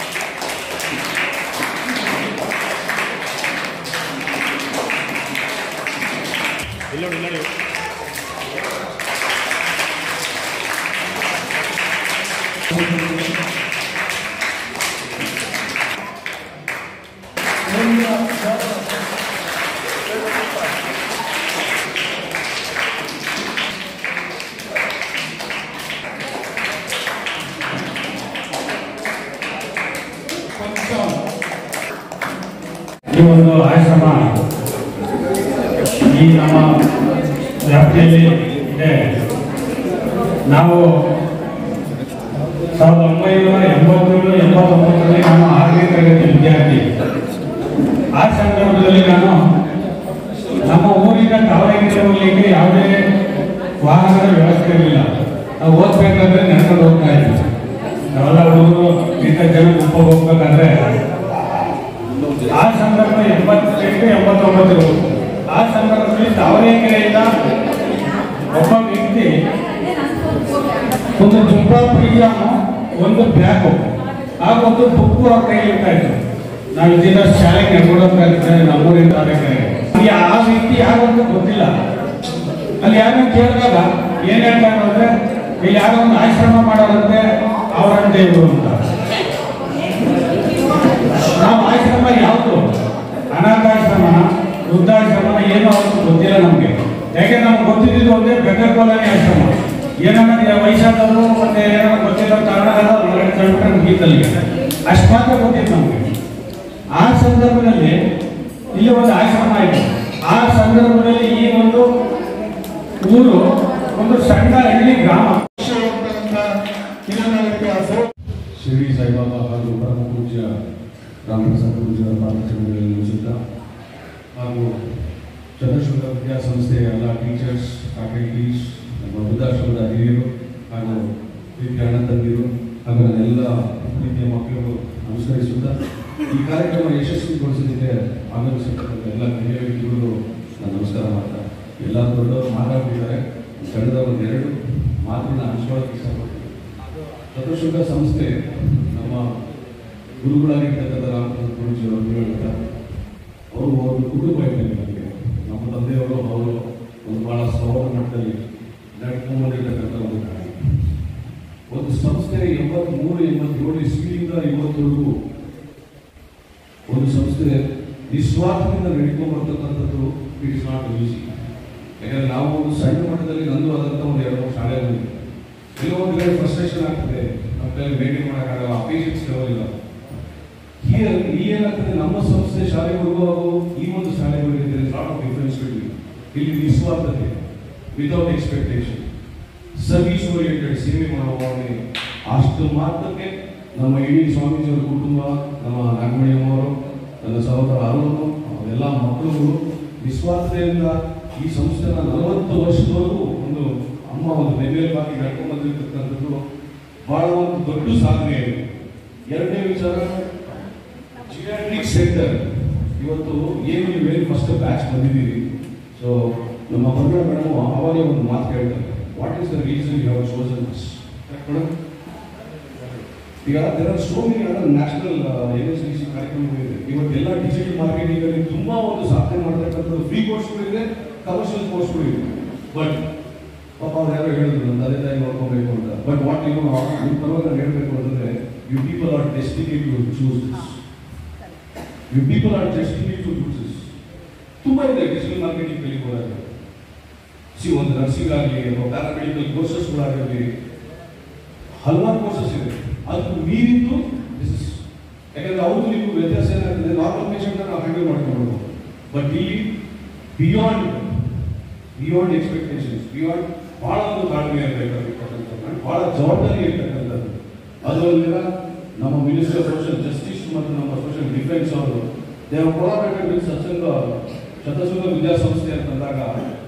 ಇಲ್ಲಿ ನೋಡಿ ಇಲ್ಲಿ ನೋಡಿ ಈ ಒಂದು ಆಶ್ರಮ ಈ ನಮ್ಮ ವ್ಯಾಪ್ತಿಯಲ್ಲಿ ಇದೆ ನಾವು ಸಾವಿರದ ಒಂಬೈನೂರ ಎಂಬತ್ತೇಳು ಎಂಬತ್ತೊಂಬತ್ತರಲ್ಲಿ ನಾನು ಆರನೇ ತರಗತಿ ವಿದ್ಯಾರ್ಥಿ ಆ ಸಂದರ್ಭದಲ್ಲಿ ನಾನು ನಮ್ಮ ಊರಿನ ತಾವರೆಗೆ ಹೋಗ್ಲಿಕ್ಕೆ ಯಾವುದೇ ವಾಹನದ ವ್ಯವಸ್ಥೆ ಇರಲಿಲ್ಲ ನಾವು ಓದ್ಬೇಕಾದ್ರೆ ನಡ್ಕೊಂಡು ಹೋಗ್ತಾ ಇದ್ವಿ ನಾವೆಲ್ಲ ಹುಡುಗರು ಇಂಥ ಜನ ಗುಂಪ ಹೋಗ್ಬೇಕಾದ್ರೆ ಆ ಸಂದರ್ಭ ಎಂಬತ್ತೆಂಟು ಎಂಬತ್ತೊಂಬತ್ತು ಆ ಸಂದರ್ಭದಲ್ಲಿ ತಾವರೆಕೆರೆಯಿಂದ ಒಬ್ಬ ವ್ಯಕ್ತಿ ಒಂದು ಜುಂಬಾ ಪ್ರಿಯಾಮ ಒಂದು ಬ್ಯಾಗು ಹಾಗೂ ಒಂದು ಬುಕ್ಕು ಅವ್ರ ಕೈಲಿ ಇರ್ತಾ ಇತ್ತು ನಾವು ಇದನ್ನ ಶಾಲೆಗೆ ನಡ್ಕೊಂಡು ಹೋಗ್ತಾ ಇರ್ತೇವೆ ನಮ್ಮೂರಿನ ತಾವರೆಕೆರೆ ಅಲ್ಲಿ ಆ ವ್ಯಕ್ತಿ ಯಾರು ಅಂತ ಗೊತ್ತಿಲ್ಲ ಅಲ್ಲಿ ಯಾರು ಕೇಳಿದಾಗ ಏನ್ ಹೇಳ್ತಾರೆ ಅಂದ್ರೆ ಇಲ್ಲಿ ಯಾರೋ ಒಂದು ಆಶ್ರಮ ಮಾಡೋರಂತೆ ಅವರಂತೆ ಇವರು ಅಂತ ನಾವು ಆಶ್ರಮ ಯಾವುದು ಅನಾಥಾಶ್ರಮನ ವೃದ್ಧಾಶ್ರಮನ ಏನೋ ಅವ್ರಿಗೆ ಗೊತ್ತಿಲ್ಲ ನಮಗೆ ಯಾಕೆ ನಮ್ಗೆ ಗೊತ್ತಿದ್ದು ಒಂದೇ ಬೆಕ್ಕರ್ ಕಾಲೋನಿ ಆಶ್ರಮ ಏನನ್ನ ವಯಸ್ಸಾದವರು ಮತ್ತೆ ಏನೋ ಗೊತ್ತಿರೋ ಕಾರಣಗಳ ಒಳಗಡೆ ತಳ್ಬಿಟ್ರೆ ಮುಗೀತಲ್ಲಿ ಅಷ್ಟು ಮಾತ್ರ ಗೊತ್ತಿತ್ತು ನಮಗೆ ಆ ಸಂದರ್ಭದಲ್ಲಿ ಇಲ್ಲಿ ಒಂದು ಆಶ್ರಮ ಆಯಿತು ಆ ಸಂದರ್ಭದಲ್ಲಿ ಈ ಒಂದು ಊರು ಒಂದು ಸಣ್ಣ ಹಳ್ಳಿ ಗ್ರಾಮ ಶಿರಡಿ ಸಾಯಿಬಾಬಾ ಹಾಗೂ ಪರಮ ಪೂಜ್ಯ ರಾಮಪ್ರಸಾದ್ ಪೂಜ್ಯರ ಪಾದಚರಣೆಗಳಲ್ಲಿ ನಿಲ್ಲಿಸುತ್ತಾ ಹಾಗೂ ಚಂದ್ರಶೂಲ ವಿದ್ಯಾಸಂಸ್ಥೆಯ ಎಲ್ಲ ಟೀಚರ್ಸ್ ಫ್ಯಾಕಲ್ಟೀಸ್ ನಮ್ಮ ವೃದ್ಧಾಶ್ರಮದ ಹಿರಿಯರು ಹಾಗೂ ವಿದ್ಯಾನಂದರಿಯರು ಹಾಗೂ ನನ್ನ ಎಲ್ಲ ಪ್ರೀತಿಯ ಮಕ್ಕಳು ನಮಸ್ಕರಿಸುತ್ತಾ ಈ ಕಾರ್ಯಕ್ರಮ ಯಶಸ್ವಿಗೊಳಿಸೋದಕ್ಕೆ ಆಗಮಿಸಿರ್ತಕ್ಕಂಥ ಎಲ್ಲ ಹಿರಿಯ ವ್ಯಕ್ತಿಗಳು ನಾನು ನಮಸ್ಕಾರ ಮಾಡ್ತಾ ಎಲ್ಲ ದೊಡ್ಡವರು ಮಾತಾಡ್ತಿದ್ದಾರೆ ಕಳೆದ ಒಂದೆರಡು ಮಾತನ್ನ ಹಂಚ್ಕೊಳ್ಳೋಕೆ ಇಷ್ಟಪಡ್ತೀನಿ ಚತುರ್ಶುಕ ಸಂಸ್ಥೆ ನಮ್ಮ ಗುರುಗಳಾಗಿರ್ತಕ್ಕಂಥ ರಾಮಚಂದ್ರ ಗುರುಜಿ ಅವರು ಹೇಳ್ತಾರೆ ಅವರು ಒಂದು ಕುಟುಂಬ ಇದ್ದಂಗೆ ನನಗೆ ನಮ್ಮ ತಂದೆಯವರು ಅವರು ಒಂದು ಬಹಳ ಸೌರ ಮಟ್ಟದಲ್ಲಿ ನಡ್ಕೊಂಡ್ಬಂದಿರ್ತಕ್ಕಂಥ ಒಂದು ಗಾಡಿ ಒಂದು ಸಂಸ್ಥೆ ಎಂಬತ್ಮೂರು ಎಂಬತ್ತೇಳು ಇಸ್ವಿಯಿಂದ ಇವತ್ತವರೆಗೂ ಒಂದು ಸಂಸ್ಥೆ ನಿಸ್ವಾರ್ಥದಿಂದ ನಡ್ಕೊಂಡು ಬರ್ತಕ್ಕಂಥದ್ದು ಇಟ್ ಇಸ್ ನಾಟ್ ಈಸಿ ಯಾಕಂದ್ರೆ ನಾವು ಒಂದು ಸಣ್ಣ ಮಟ್ಟದಲ್ಲಿ ನಂದು ಆದಂಥ ಒಂದು ಎರಡು ಮೂರು ಶಾಲೆ ಬಂದಿದೆ ಕೆಲವೊಂದು ಕಡೆ ಫ್ರಸ್ಟ್ರೇಷನ್ ಆಗ್ತದೆ ನಮ್ಮ ಕೈಲಿ ಮೇಂಟೈನ್ ಮಾಡೋಕ್ಕಾಗಲ್ಲ ಅಪೇಷನ್ಸ್ ಲೆವೆಲ್ ಇಲ್ಲ ಹಿಯರ್ ಏನಾಗ್ತದೆ ನಮ್ಮ ಸಂಸ್ಥೆ ಶಾಲೆಗಳಿಗೂ ಹಾಗೂ ಈ ಒಂದು ಶಾಲೆಗಳಿಗೆ ಲಾಟ್ ಆಫ್ ಡಿಫರೆನ್ಸ್ ಬಿಟ್ವೀನ್ ಇಲ್ಲಿ ನಿಸ್ವಾರ್ಥತೆ ವಿತೌಟ್ ಎಕ್ಸ್ಪೆಕ್ಟೇಷನ್ ಸರ್ವಿಸ್ ಓರಿಯೆಂಟೆಡ್ ಸೇವೆ ಮಾಡುವವನೇ ಅಷ್ಟು ಮಾತ್ರಕ್ಕೆ ನಮ್ಮ ಇಡೀ ಸ್ವಾಮೀಜಿಯವರ ಕುಟುಂಬ ನಮ್ಮ ನಾಗಮಣಿಯಮ್ಮವರು ನನ್ನ ಸಹೋದರ ಅರುಣ್ ಎಲ್ಲ ಮಕ್ಕಳುಗಳು ನಿಸ್ವಾರ್ಥತೆಯಿಂದ ಈ ಸಂಸ್ಥೆನ ನಲವತ್ತು ವರ್ಷದವರೆಗೂ ಒಂದು ಅಮ್ಮ ಒಂದು ಬೆನ್ನೆಲುಬಾಗಿ ನಡ್ಕೊಂಡು ಬಂದಿರ್ತಕ್ಕಂಥದ್ದು ಬಹಳ ಒಂದು ದೊಡ್ಡ ಸಾಧನೆ ಇದೆ ಎರಡನೇ ವಿಚಾರ ಜಿಯಾಟ್ರಿಕ್ ಸೆಂಟರ್ ಇವತ್ತು ಏನು ನೀವೇನು ಫಸ್ಟ್ ಬ್ಯಾಚ್ ಬಂದಿದ್ದೀರಿ ಸೊ ನಮ್ಮ ಬಂದ್ರ ಮೇಡಮ್ ಅವಾಗೇ ಒಂದು ಮಾತು ಕೇಳ್ತಾರೆ what is the reason you have chosen this madam ಈಗ there are so many other national N S D C ಕಾರ್ಯಕ್ರಮಗಳಿದೆ ಇವತ್ತೆಲ್ಲ ಡಿಜಿಟಲ್ ಮಾರ್ಕೆಟಿಂಗ್ ಅಲ್ಲಿ ತುಂಬಾ ಒಂದು ಸಾಧನೆ ಮಾಡ್ತಕ್ಕಂಥದ್ದು ಫ್ರೀ ಕೋರ್ಸ್ಗಳು ಇದೆ ಕಮರ್ಷಿಯಲ್ ಕೋರ್ಸ್ಗಳು ಇದೆ ಬಟ್ ಪಾಪ ಅವ್ರು ಯಾರೋ ಹೇಳಿದ್ರು ನನ್ನ ತಂದೆ ತಾಯಿ ನೋಡ್ಕೋಬೇಕು ಅಂತ ಬಟ್ ವಾಟ್ ಯು ನಿಮ್ಮ ಪರವಾಗಿ ನಾನು ಹೇಳಬೇಕು ಅಂತಂದ್ರೆ you people are destiny to choose this you people are destiny to choose this ತುಂಬಾ ಇದೆ ಡಿಜಿಟಲ್ ಮಾರ್ಕೆಟಿಂಗ್ ಕಲಿಬೋದಾದ್ರೆ ಸಿ ಒಂದು ನರ್ಸಿಂಗ್ ಆಗಲಿ ಅಥವಾ ಪ್ಯಾರಾಮೆಡಿಕಲ್ ಕೋರ್ಸಸ್ಗಳಾಗಲಿ ಹಲವಾರು ಕೋರ್ಸಸ್ ಇದೆ ಅದು ಮೀರಿದ್ದು this is- ಯಾಕಂದ್ರೆ ಅವ್ರು ನೀವು ವ್ಯತ್ಯಾಸ ಏನಾಗ್ತದೆ ನಾರ್ಮಲ್ ಪೇಷಂಟ್ ನಾವು ಹ್ಯಾಂಡಲ್ ಮಾಡ್ಕೊಂಡು ಬಟ್ ಇಲ್ಲಿ ಬಿಯಾಂಡ್ ಬಿಯಾಂಡ್ ಎಕ್ಸ್ಪೆಕ್ಟೇಷನ್ಸ್ ಬಿಯಾಂಡ್ ಬಹಳ ಒಂದು ತಾಳ್ಮೆ ಇರಬೇಕಾಗಿರ್ತಕ್ಕಂಥದ್ದು ಬಹಳ ಜವಾಬ್ದಾರಿ ಇರ್ತಕ್ಕಂಥದ್ದು ಅದು ಅಲ್ಲದೆ ನಮ್ಮ ಮಿನಿಸ್ಟರ್ ಆಫ್ ಸೋಷಿಯಲ್ ಜಸ್ಟಿಸ್ ಮತ್ತು ನಮ್ಮ ಸೋಷಿಯಲ್ ಡಿಫೆನ್ಸ್ ಅವರು ದೇವ್ ಕೊಲಾಬರೇಟೆಡ್ ವಿತ್ ಸತ್ಸಂಗ ಶತಸಂಗ ವಿದ್ಯಾಸಂಸ್ಥೆ ಅಂತಂದಾಗ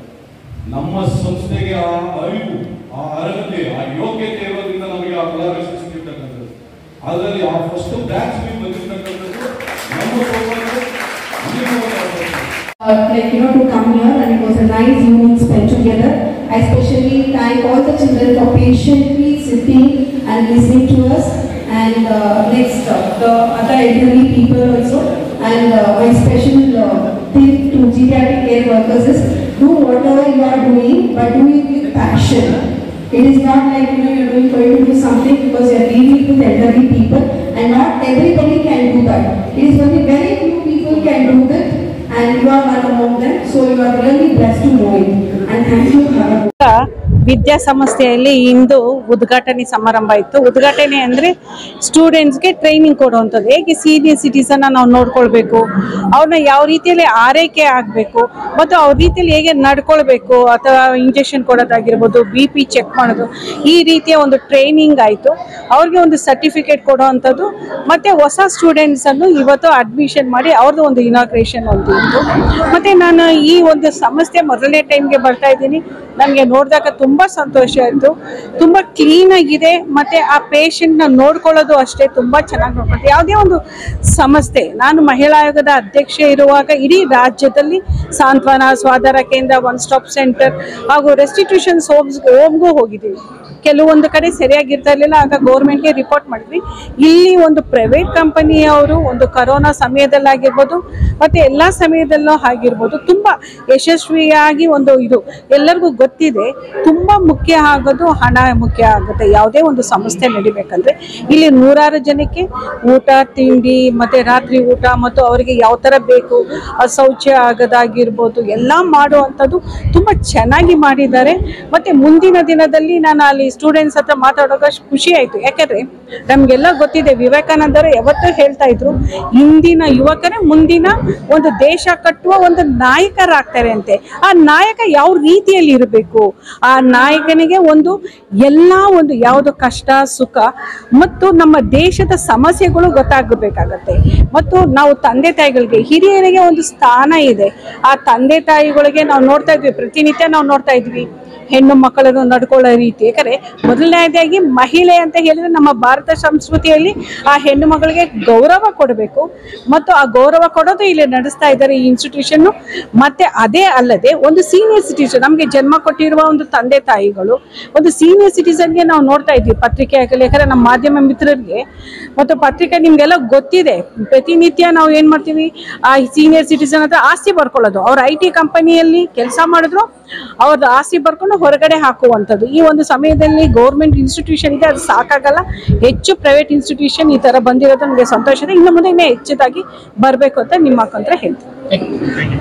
ನಮ್ಮ ಸಂಸ್ಥೆಗೆ ಆ ಅರಿವು ಆ ಅರ್ಹತೆ ಆ ಯೋಗ್ಯತೆ ಇರೋದ್ರಿಂದ ನಮಗೆ ಆ ಕೊಲಾಬರೇಷನ್ ಸಿಕ್ಕಿರ್ತಕ್ಕಂಥದ್ದು ಅದರಲ್ಲಿ ಆ ಫಸ್ಟ್ ಬ್ಯಾಚ್ ಬಂದಿರ್ತಕ್ಕಂಥದ್ದು ನಮ್ಮ ಸೋದರರು ಅಮಿತವಾಗಿ uh, like you know to come here and it was a nice evening spent together. I especially thank all the children for patiently sitting and listening to us and uh, next uh, the other elderly people also and uh, my special uh, tip to geriatric care workers is do whatever you are doing but do it with passion. It is not like you know you're doing going to do something because you're dealing with elderly people and not everybody can do that. It is only very few people can do that and you are one among them. So you are really blessed to know it. And thank you, Hara. ವಿದ್ಯಾಸಂಸ್ಥೆಯಲ್ಲಿ ಇಂದು ಉದ್ಘಾಟನೆ ಸಮಾರಂಭ ಇತ್ತು ಉದ್ಘಾಟನೆ ಅಂದರೆ ಸ್ಟೂಡೆಂಟ್ಸ್ಗೆ training ಕೊಡುವಂಥದ್ದು ಹೇಗೆ senior ಸಿಟಿಸನ್ನ ನಾವು ನೋಡ್ಕೊಳ್ಬೇಕು ಅವ್ರನ್ನ ಯಾವ ರೀತಿಯಲ್ಲಿ ಆರೈಕೆ ಆಗಬೇಕು ಮತ್ತು ಅವ್ರ ರೀತಿಯಲ್ಲಿ ಹೇಗೆ ನಡ್ಕೊಳ್ಬೇಕು ಅಥವಾ ಇಂಜೆಕ್ಷನ್ ಕೊಡೋದಾಗಿರ್ಬೋದು ಬಿ ಪಿ ಚೆಕ್ ಮಾಡೋದು ಈ ರೀತಿಯ ಒಂದು ಟ್ರೈನಿಂಗ್ ಆಯಿತು ಅವ್ರಿಗೆ ಒಂದು ಸರ್ಟಿಫಿಕೇಟ್ ಕೊಡುವಂಥದ್ದು ಮತ್ತು ಹೊಸ ಸ್ಟೂಡೆಂಟ್ಸನ್ನು ಇವತ್ತು ಅಡ್ಮಿಷನ್ ಮಾಡಿ ಅವ್ರದ್ದು ಒಂದು ಇನಾಗ್ರೇಷನ್ ಒಂದು ಇತ್ತು ಮತ್ತು ನಾನು ಈ ಒಂದು ಸಂಸ್ಥೆ ಮೊದಲನೇ ಟೈಮ್ಗೆ ಬರ್ತಾ ಇದ್ದೀನಿ ನನಗೆ ನೋಡಿದಾಗ ತುಂಬ ಸಂತೋಷ ಆಯಿತು ತುಂಬ ಕ್ಲೀನಾಗಿದೆ ಮತ್ತು ಆ ಪೇಷಂಟ್ನ ನೋಡ್ಕೊಳ್ಳೋದು ಅಷ್ಟೇ ತುಂಬ ಚೆನ್ನಾಗಿ ನೋಡ್ಕೊಳ್ತೀವಿ ಯಾವುದೇ ಒಂದು ಸಂಸ್ಥೆ ನಾನು ಮಹಿಳಾ ಆಯೋಗದ ಅಧ್ಯಕ್ಷೆ ಇರುವಾಗ ಇಡೀ ರಾಜ್ಯದಲ್ಲಿ ಸಾಂತ್ವನ ಸ್ವಾಧಾರ ಕೇಂದ್ರ ಒನ್ ಸ್ಟಾಪ್ ಸೆಂಟರ್ ಹಾಗೂ ರೆಸ್ಟಿಟ್ಯೂಷನ್ಸ್ ಹೋಮ್ಸ್ ಹೋಮ್ಗೂ ಹೋಗಿದ್ದೀವಿ ಕೆಲವೊಂದು ಕಡೆ ಸರಿಯಾಗಿರ್ತಾ ಇರಲಿಲ್ಲ ಆಗ ಗೌರ್ಮೆಂಟ್ಗೆ ರಿಪೋರ್ಟ್ ಮಾಡಿದ್ವಿ ಇಲ್ಲಿ ಒಂದು ಪ್ರೈವೇಟ್ ಕಂಪನಿಯವರು ಒಂದು ಕರೋನಾ ಸಮಯದಲ್ಲಾಗಿರ್ಬೋದು ಮತ್ತು ಎಲ್ಲ ಸಮಯದಲ್ಲೂ ಆಗಿರ್ಬೋದು ತುಂಬ ಯಶಸ್ವಿಯಾಗಿ ಒಂದು ಇದು ಎಲ್ಲರಿಗೂ ಗೊತ್ತಿದೆ ತುಂಬ ಮುಖ್ಯ ಆಗೋದು ಹಣ ಮುಖ್ಯ ಆಗುತ್ತೆ ಯಾವುದೇ ಒಂದು ಸಂಸ್ಥೆ ನಡಿಬೇಕಂದ್ರೆ ಇಲ್ಲಿ ನೂರಾರು ಜನಕ್ಕೆ ಊಟ ತಿಂಡಿ ಮತ್ತು ರಾತ್ರಿ ಊಟ ಮತ್ತು ಅವರಿಗೆ ಯಾವ ಥರ ಬೇಕು ಆ ಶೌಚ ಆಗೋದಾಗಿರ್ಬೋದು ಎಲ್ಲ ಮಾಡುವಂಥದ್ದು ತುಂಬ ಚೆನ್ನಾಗಿ ಮಾಡಿದ್ದಾರೆ ಮತ್ತು ಮುಂದಿನ ದಿನದಲ್ಲಿ ನಾನು ಅಲ್ಲಿ ಸ್ಟೂಡೆಂಟ್ಸ್ ಹತ್ರ ಮಾತಾಡುವಾಗ ಖುಷಿ ಆಯಿತು ಯಾಕಂದರೆ ನಮಗೆಲ್ಲ ಗೊತ್ತಿದೆ ವಿವೇಕಾನಂದರು ಯಾವತ್ತೂ ಹೇಳ್ತಾ ಇದ್ರು ಇಂದಿನ ಯುವಕರೇ ಮುಂದಿನ ಒಂದು ದೇಶ ಕಟ್ಟುವ ಒಂದು ನಾಯಕರಾಗ್ತಾರೆ ಅಂತೆ ಆ ನಾಯಕ ಯಾವ ರೀತಿಯಲ್ಲಿ ಇರಬೇಕು ಆ ನಾಯಕನಿಗೆ ಒಂದು ಎಲ್ಲ ಒಂದು ಯಾವುದು ಕಷ್ಟ ಸುಖ ಮತ್ತು ನಮ್ಮ ದೇಶದ ಸಮಸ್ಯೆಗಳು ಗೊತ್ತಾಗಬೇಕಾಗತ್ತೆ ಮತ್ತು ನಾವು ತಂದೆ ತಾಯಿಗಳಿಗೆ ಹಿರಿಯರಿಗೆ ಒಂದು ಸ್ಥಾನ ಇದೆ ಆ ತಂದೆ ತಾಯಿಗಳಿಗೆ ನಾವು ನೋಡ್ತಾ ಇದ್ವಿ ಪ್ರತಿನಿತ್ಯ ನಾವು ನೋಡ್ತಾ ಇದ್ವಿ ಹೆಣ್ಣು ಮಕ್ಕಳನ್ನು ನಡ್ಕೊಳ್ಳೋ ರೀತಿ ಯಾಕಂದ್ರೆ ಮೊದಲನೇದಾಗಿ ಮಹಿಳೆ ಅಂತ ಹೇಳಿದ್ರೆ ನಮ್ಮ ಭಾರತ ಸಂಸ್ಕೃತಿಯಲ್ಲಿ ಆ ಹೆಣ್ಣು ಮಗಳಿಗೆ ಗೌರವ ಕೊಡಬೇಕು ಮತ್ತು ಆ ಗೌರವ ಕೊಡೋದು ಇಲ್ಲಿ ನಡೆಸ್ತಾ ಇದ್ದಾರೆ ಈ ಇನ್ಸ್ಟಿಟ್ಯೂಷನ್ ಮತ್ತೆ ಅದೇ ಅಲ್ಲದೆ ಒಂದು ಸೀನಿಯರ್ ಸಿಟಿಸನ್ ನಮಗೆ ಜನ್ಮ ಕೊಟ್ಟಿರುವ ಒಂದು ತಂದೆ ತಾಯಿಗಳು ಒಂದು ಸೀನಿಯರ್ ಸಿಟಿಸನ್ಗೆ ನಾವು ನೋಡ್ತಾ ಇದ್ವಿ ಪತ್ರಿಕೆ ಆಗಲಿ ಯಾಕಂದ್ರೆ ನಮ್ಮ ಮಾಧ್ಯಮ ಮಿತ್ರರಿಗೆ ಮತ್ತು ಪತ್ರಿಕೆ ನಿಮ್ಗೆಲ್ಲ ಗೊತ್ತಿದೆ ಪ್ರತಿನಿತ್ಯ ನಾವು ಏನ್ ಮಾಡ್ತೀವಿ ಆ ಸೀನಿಯರ್ ಸಿಟಿಸನ್ ಹತ್ರ ಆಸ್ತಿ ಬರ್ಕೊಳ್ಳೋದು ಅವ್ರು ಐ ಟಿ ಕಂಪನಿಯಲ್ಲಿ ಕೆಲಸ ಮಾಡಿದ್ರು ಅವ್ರದ್ದು ಆಸ್ತಿ ಬರ್ಕೊಂಡು ಹೊರಗಡೆ ಹಾಕುವಂಥದ್ದು ಈ ಒಂದು ಸಮಯದಲ್ಲಿ ಗೌರ್ಮೆಂಟ್ ಇನ್ಸ್ಟಿಟ್ಯೂಷನ್ ಇದೆ ಅದು ಸಾಕಾಗಲ್ಲ ಹೆಚ್ಚು ಪ್ರೈವೇಟ್ ಇನ್ಸ್ಟಿಟ್ಯೂಷನ್ ಈ ತರ ಬಂದಿರೋದು ನನಗೆ ಸಂತೋಷ ಇದೆ ಇನ್ನು ಮುಂದೆ ಇನ್ನೂ ಹೆಚ್ಚದಾಗಿ ಬರಬೇಕು ಅಂತ ನಿಮ್ಮ ಅಕ್ಕಂದ್ರೆ ಹೇಳ್ತೀನಿ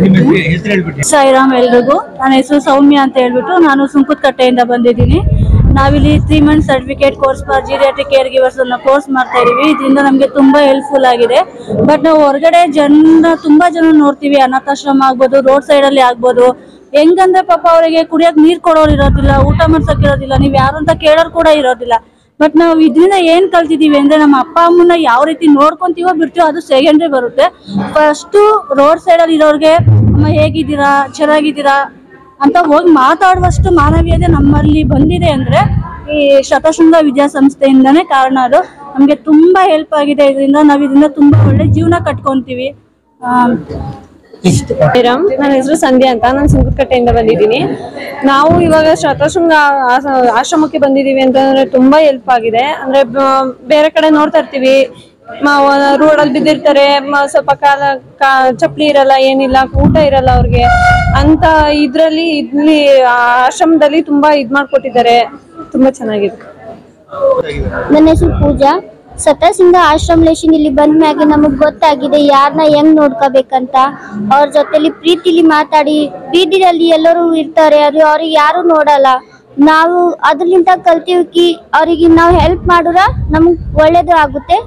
ಹೆಸರು ಹೇಳ್ಬಿಟ್ಟು ಸಾಯಿರಾಮ್ ಎಲ್ರಿಗೂ ನನ್ನ ಹೆಸರು ಸೌಮ್ಯ ಅಂತ ಹೇಳ್ಬಿಟ್ಟು ನಾನು ಸುಂಕುತ್ಕಟ್ಟೆಯಿಂದ ಬಂದಿದ್ದೀನಿ ನಾವಿಲ್ಲಿ three month certificate course for geriatric caregivers ಅನ್ನೋ ಕೋರ್ಸ್ ಮಾಡ್ತಾ ಇದೀವಿ ಇದರಿಂದ ನಮಗೆ ತುಂಬಾ ಹೆಲ್ಪ್ಫುಲ್ ಆಗಿದೆ ಬಟ್ ನಾವು ಹೊರಗಡೆ ಜನ ತುಂಬಾ ಜನ ನೋಡ್ತೀವಿ ಅನಾಥಾಶ್ರಮ ಆಗ್ಬೋದು ರೋಡ್ ಸೈಡ್ ಅಲ್ಲಿ ಆಗ್ಬೋದು ಹೆಂಗಂದ್ರೆ ಪಾಪ ಅವರಿಗೆ ಕುಡಿಯಕ್ ನೀರ್ ಕೊಡೋರು ಇರೋದಿಲ್ಲ ಊಟ ಮಾಡ್ಸಕ್ ಇರೋದಿಲ್ಲ ನೀವ್ ಯಾರು ಅಂತ ಕೇಳೋರು ಕೂಡ ಇರೋದಿಲ್ಲ ಬಟ್ ನಾವು ಇದರಿಂದ ಏನ್ ಕಲ್ತಿದೀವಿ ಅಂದ್ರೆ ನಮ್ಮ ಅಪ್ಪ ಅಮ್ಮನ ಯಾವ ರೀತಿ ನೋಡ್ಕೊಂತೀವೋ ಬಿಡ್ತೀವೋ ಅದು ಸೆಕೆಂಡ್ರಿ ಬರುತ್ತೆ ಫಸ್ಟು ರೋಡ್ ಸೈಡ್ ಅಲ್ಲಿ ಇರೋರ್ಗೆ ಅಮ್ಮ ಹೇಗಿದ್ದೀರಾ ಚೆನ್ನಾಗಿದ್ದೀರಾ ಅಂತ ಹೋಗಿ ಮಾತಾಡುವಷ್ಟು ಮಾನವೀಯತೆ ನಮ್ಮಲ್ಲಿ ಬಂದಿದೆ ಅಂದ್ರೆ ಈ ಶತಶೃಂಗ ವಿದ್ಯಾಸಂಸ್ಥೆಯಿಂದನೇ ಕಾರಣ ಅದು ನಮಗೆ ತುಂಬಾ ಹೆಲ್ಪ್ ಆಗಿದೆ ಇದರಿಂದ ನಾವು ಇದರಿಂದ ತುಂಬಾ ಒಳ್ಳೆ ಜೀವನ ಕಟ್ಕೊಂತೀವಿ ಆ, ರಾಮ್ ನನ್ನ ಹೆಸರು ಸಂಧ್ಯಾ ಅಂತ ನಾನು ಸುಂಕದಕಟ್ಟೆಯಿಂದ ಬಂದಿದ್ದೀನಿ ನಾವು ಇವಾಗ ಶತಶೃಂಗ ಆಸ- ಆಶ್ರಮಕ್ಕೆ ಬಂದಿದ್ದೀವಿ ಅಂತಂದ್ರೆ ತುಂಬಾ ಹೆಲ್ಪ್ ಆಗಿದೆ ಅಂದ್ರೆ ಬ- ಬೇರೆ ಕಡೆ ನೋಡ್ತಾ ಇರ್ತೀವಿ ರೋಡಲ್ಲಿ ಬಿದ್ದಿರ್ತಾರೆ ಮ- ಸ್ವಲ್ಪ ಕಾಲ ಕಾ- ಚಪ್ಪಲಿ ಇರಲ್ಲ ಏನಿಲ್ಲ ಊಟ ಇರಲ್ಲ ಅವ್ರಿಗೆ ಅಂತ ಇದ್ರಲ್ಲಿ ಇಲ್ಲಿ ಆ ಆಶ್ರಮದಲ್ಲಿ ತುಂಬಾ ಇದ್ ಮಾಡ್ಕೊಟ್ಟಿದ್ದಾರೆ ತುಂಬಾ ಚೆನ್ನಾಗಿದೆ ನನ್ನ ಹೆಸರು ಪೂಜಾ ಸತಸಿಂಗ ಆಶ್ರಮ ಲೇಷನ್ ಇಲ್ಲಿ ಬಂದ ಮ್ಯಾಗೆ ನಮಗ್ ಗೊತ್ತಾಗಿದೆ ಯಾರನ್ನ ಹೆಂಗ್ ನೋಡ್ಕೋಬೇಕಂತ ಅವ್ರ ಜೊತೆಲಿ ಪ್ರೀತಿಲಿ ಮಾತಾಡಿ ಬೀದಿನಲ್ಲಿ ಎಲ್ಲರೂ ಇರ್ತಾರೆ ಅದು ಅವ್ರಿಗೆ ಯಾರು ನೋಡಲ್ಲ ನಾವು ಅದ್ರಲಿಂದ ಕಲ್ತೀವಿ ಕಿ ಅವ್ರಿಗೆ ನಾವು ಹೆಲ್ಪ್ ಮಾಡಿದ್ರ ನಮ್ಗ್ ಒಳ್ಳೇದು ಆಗುತ್ತೆ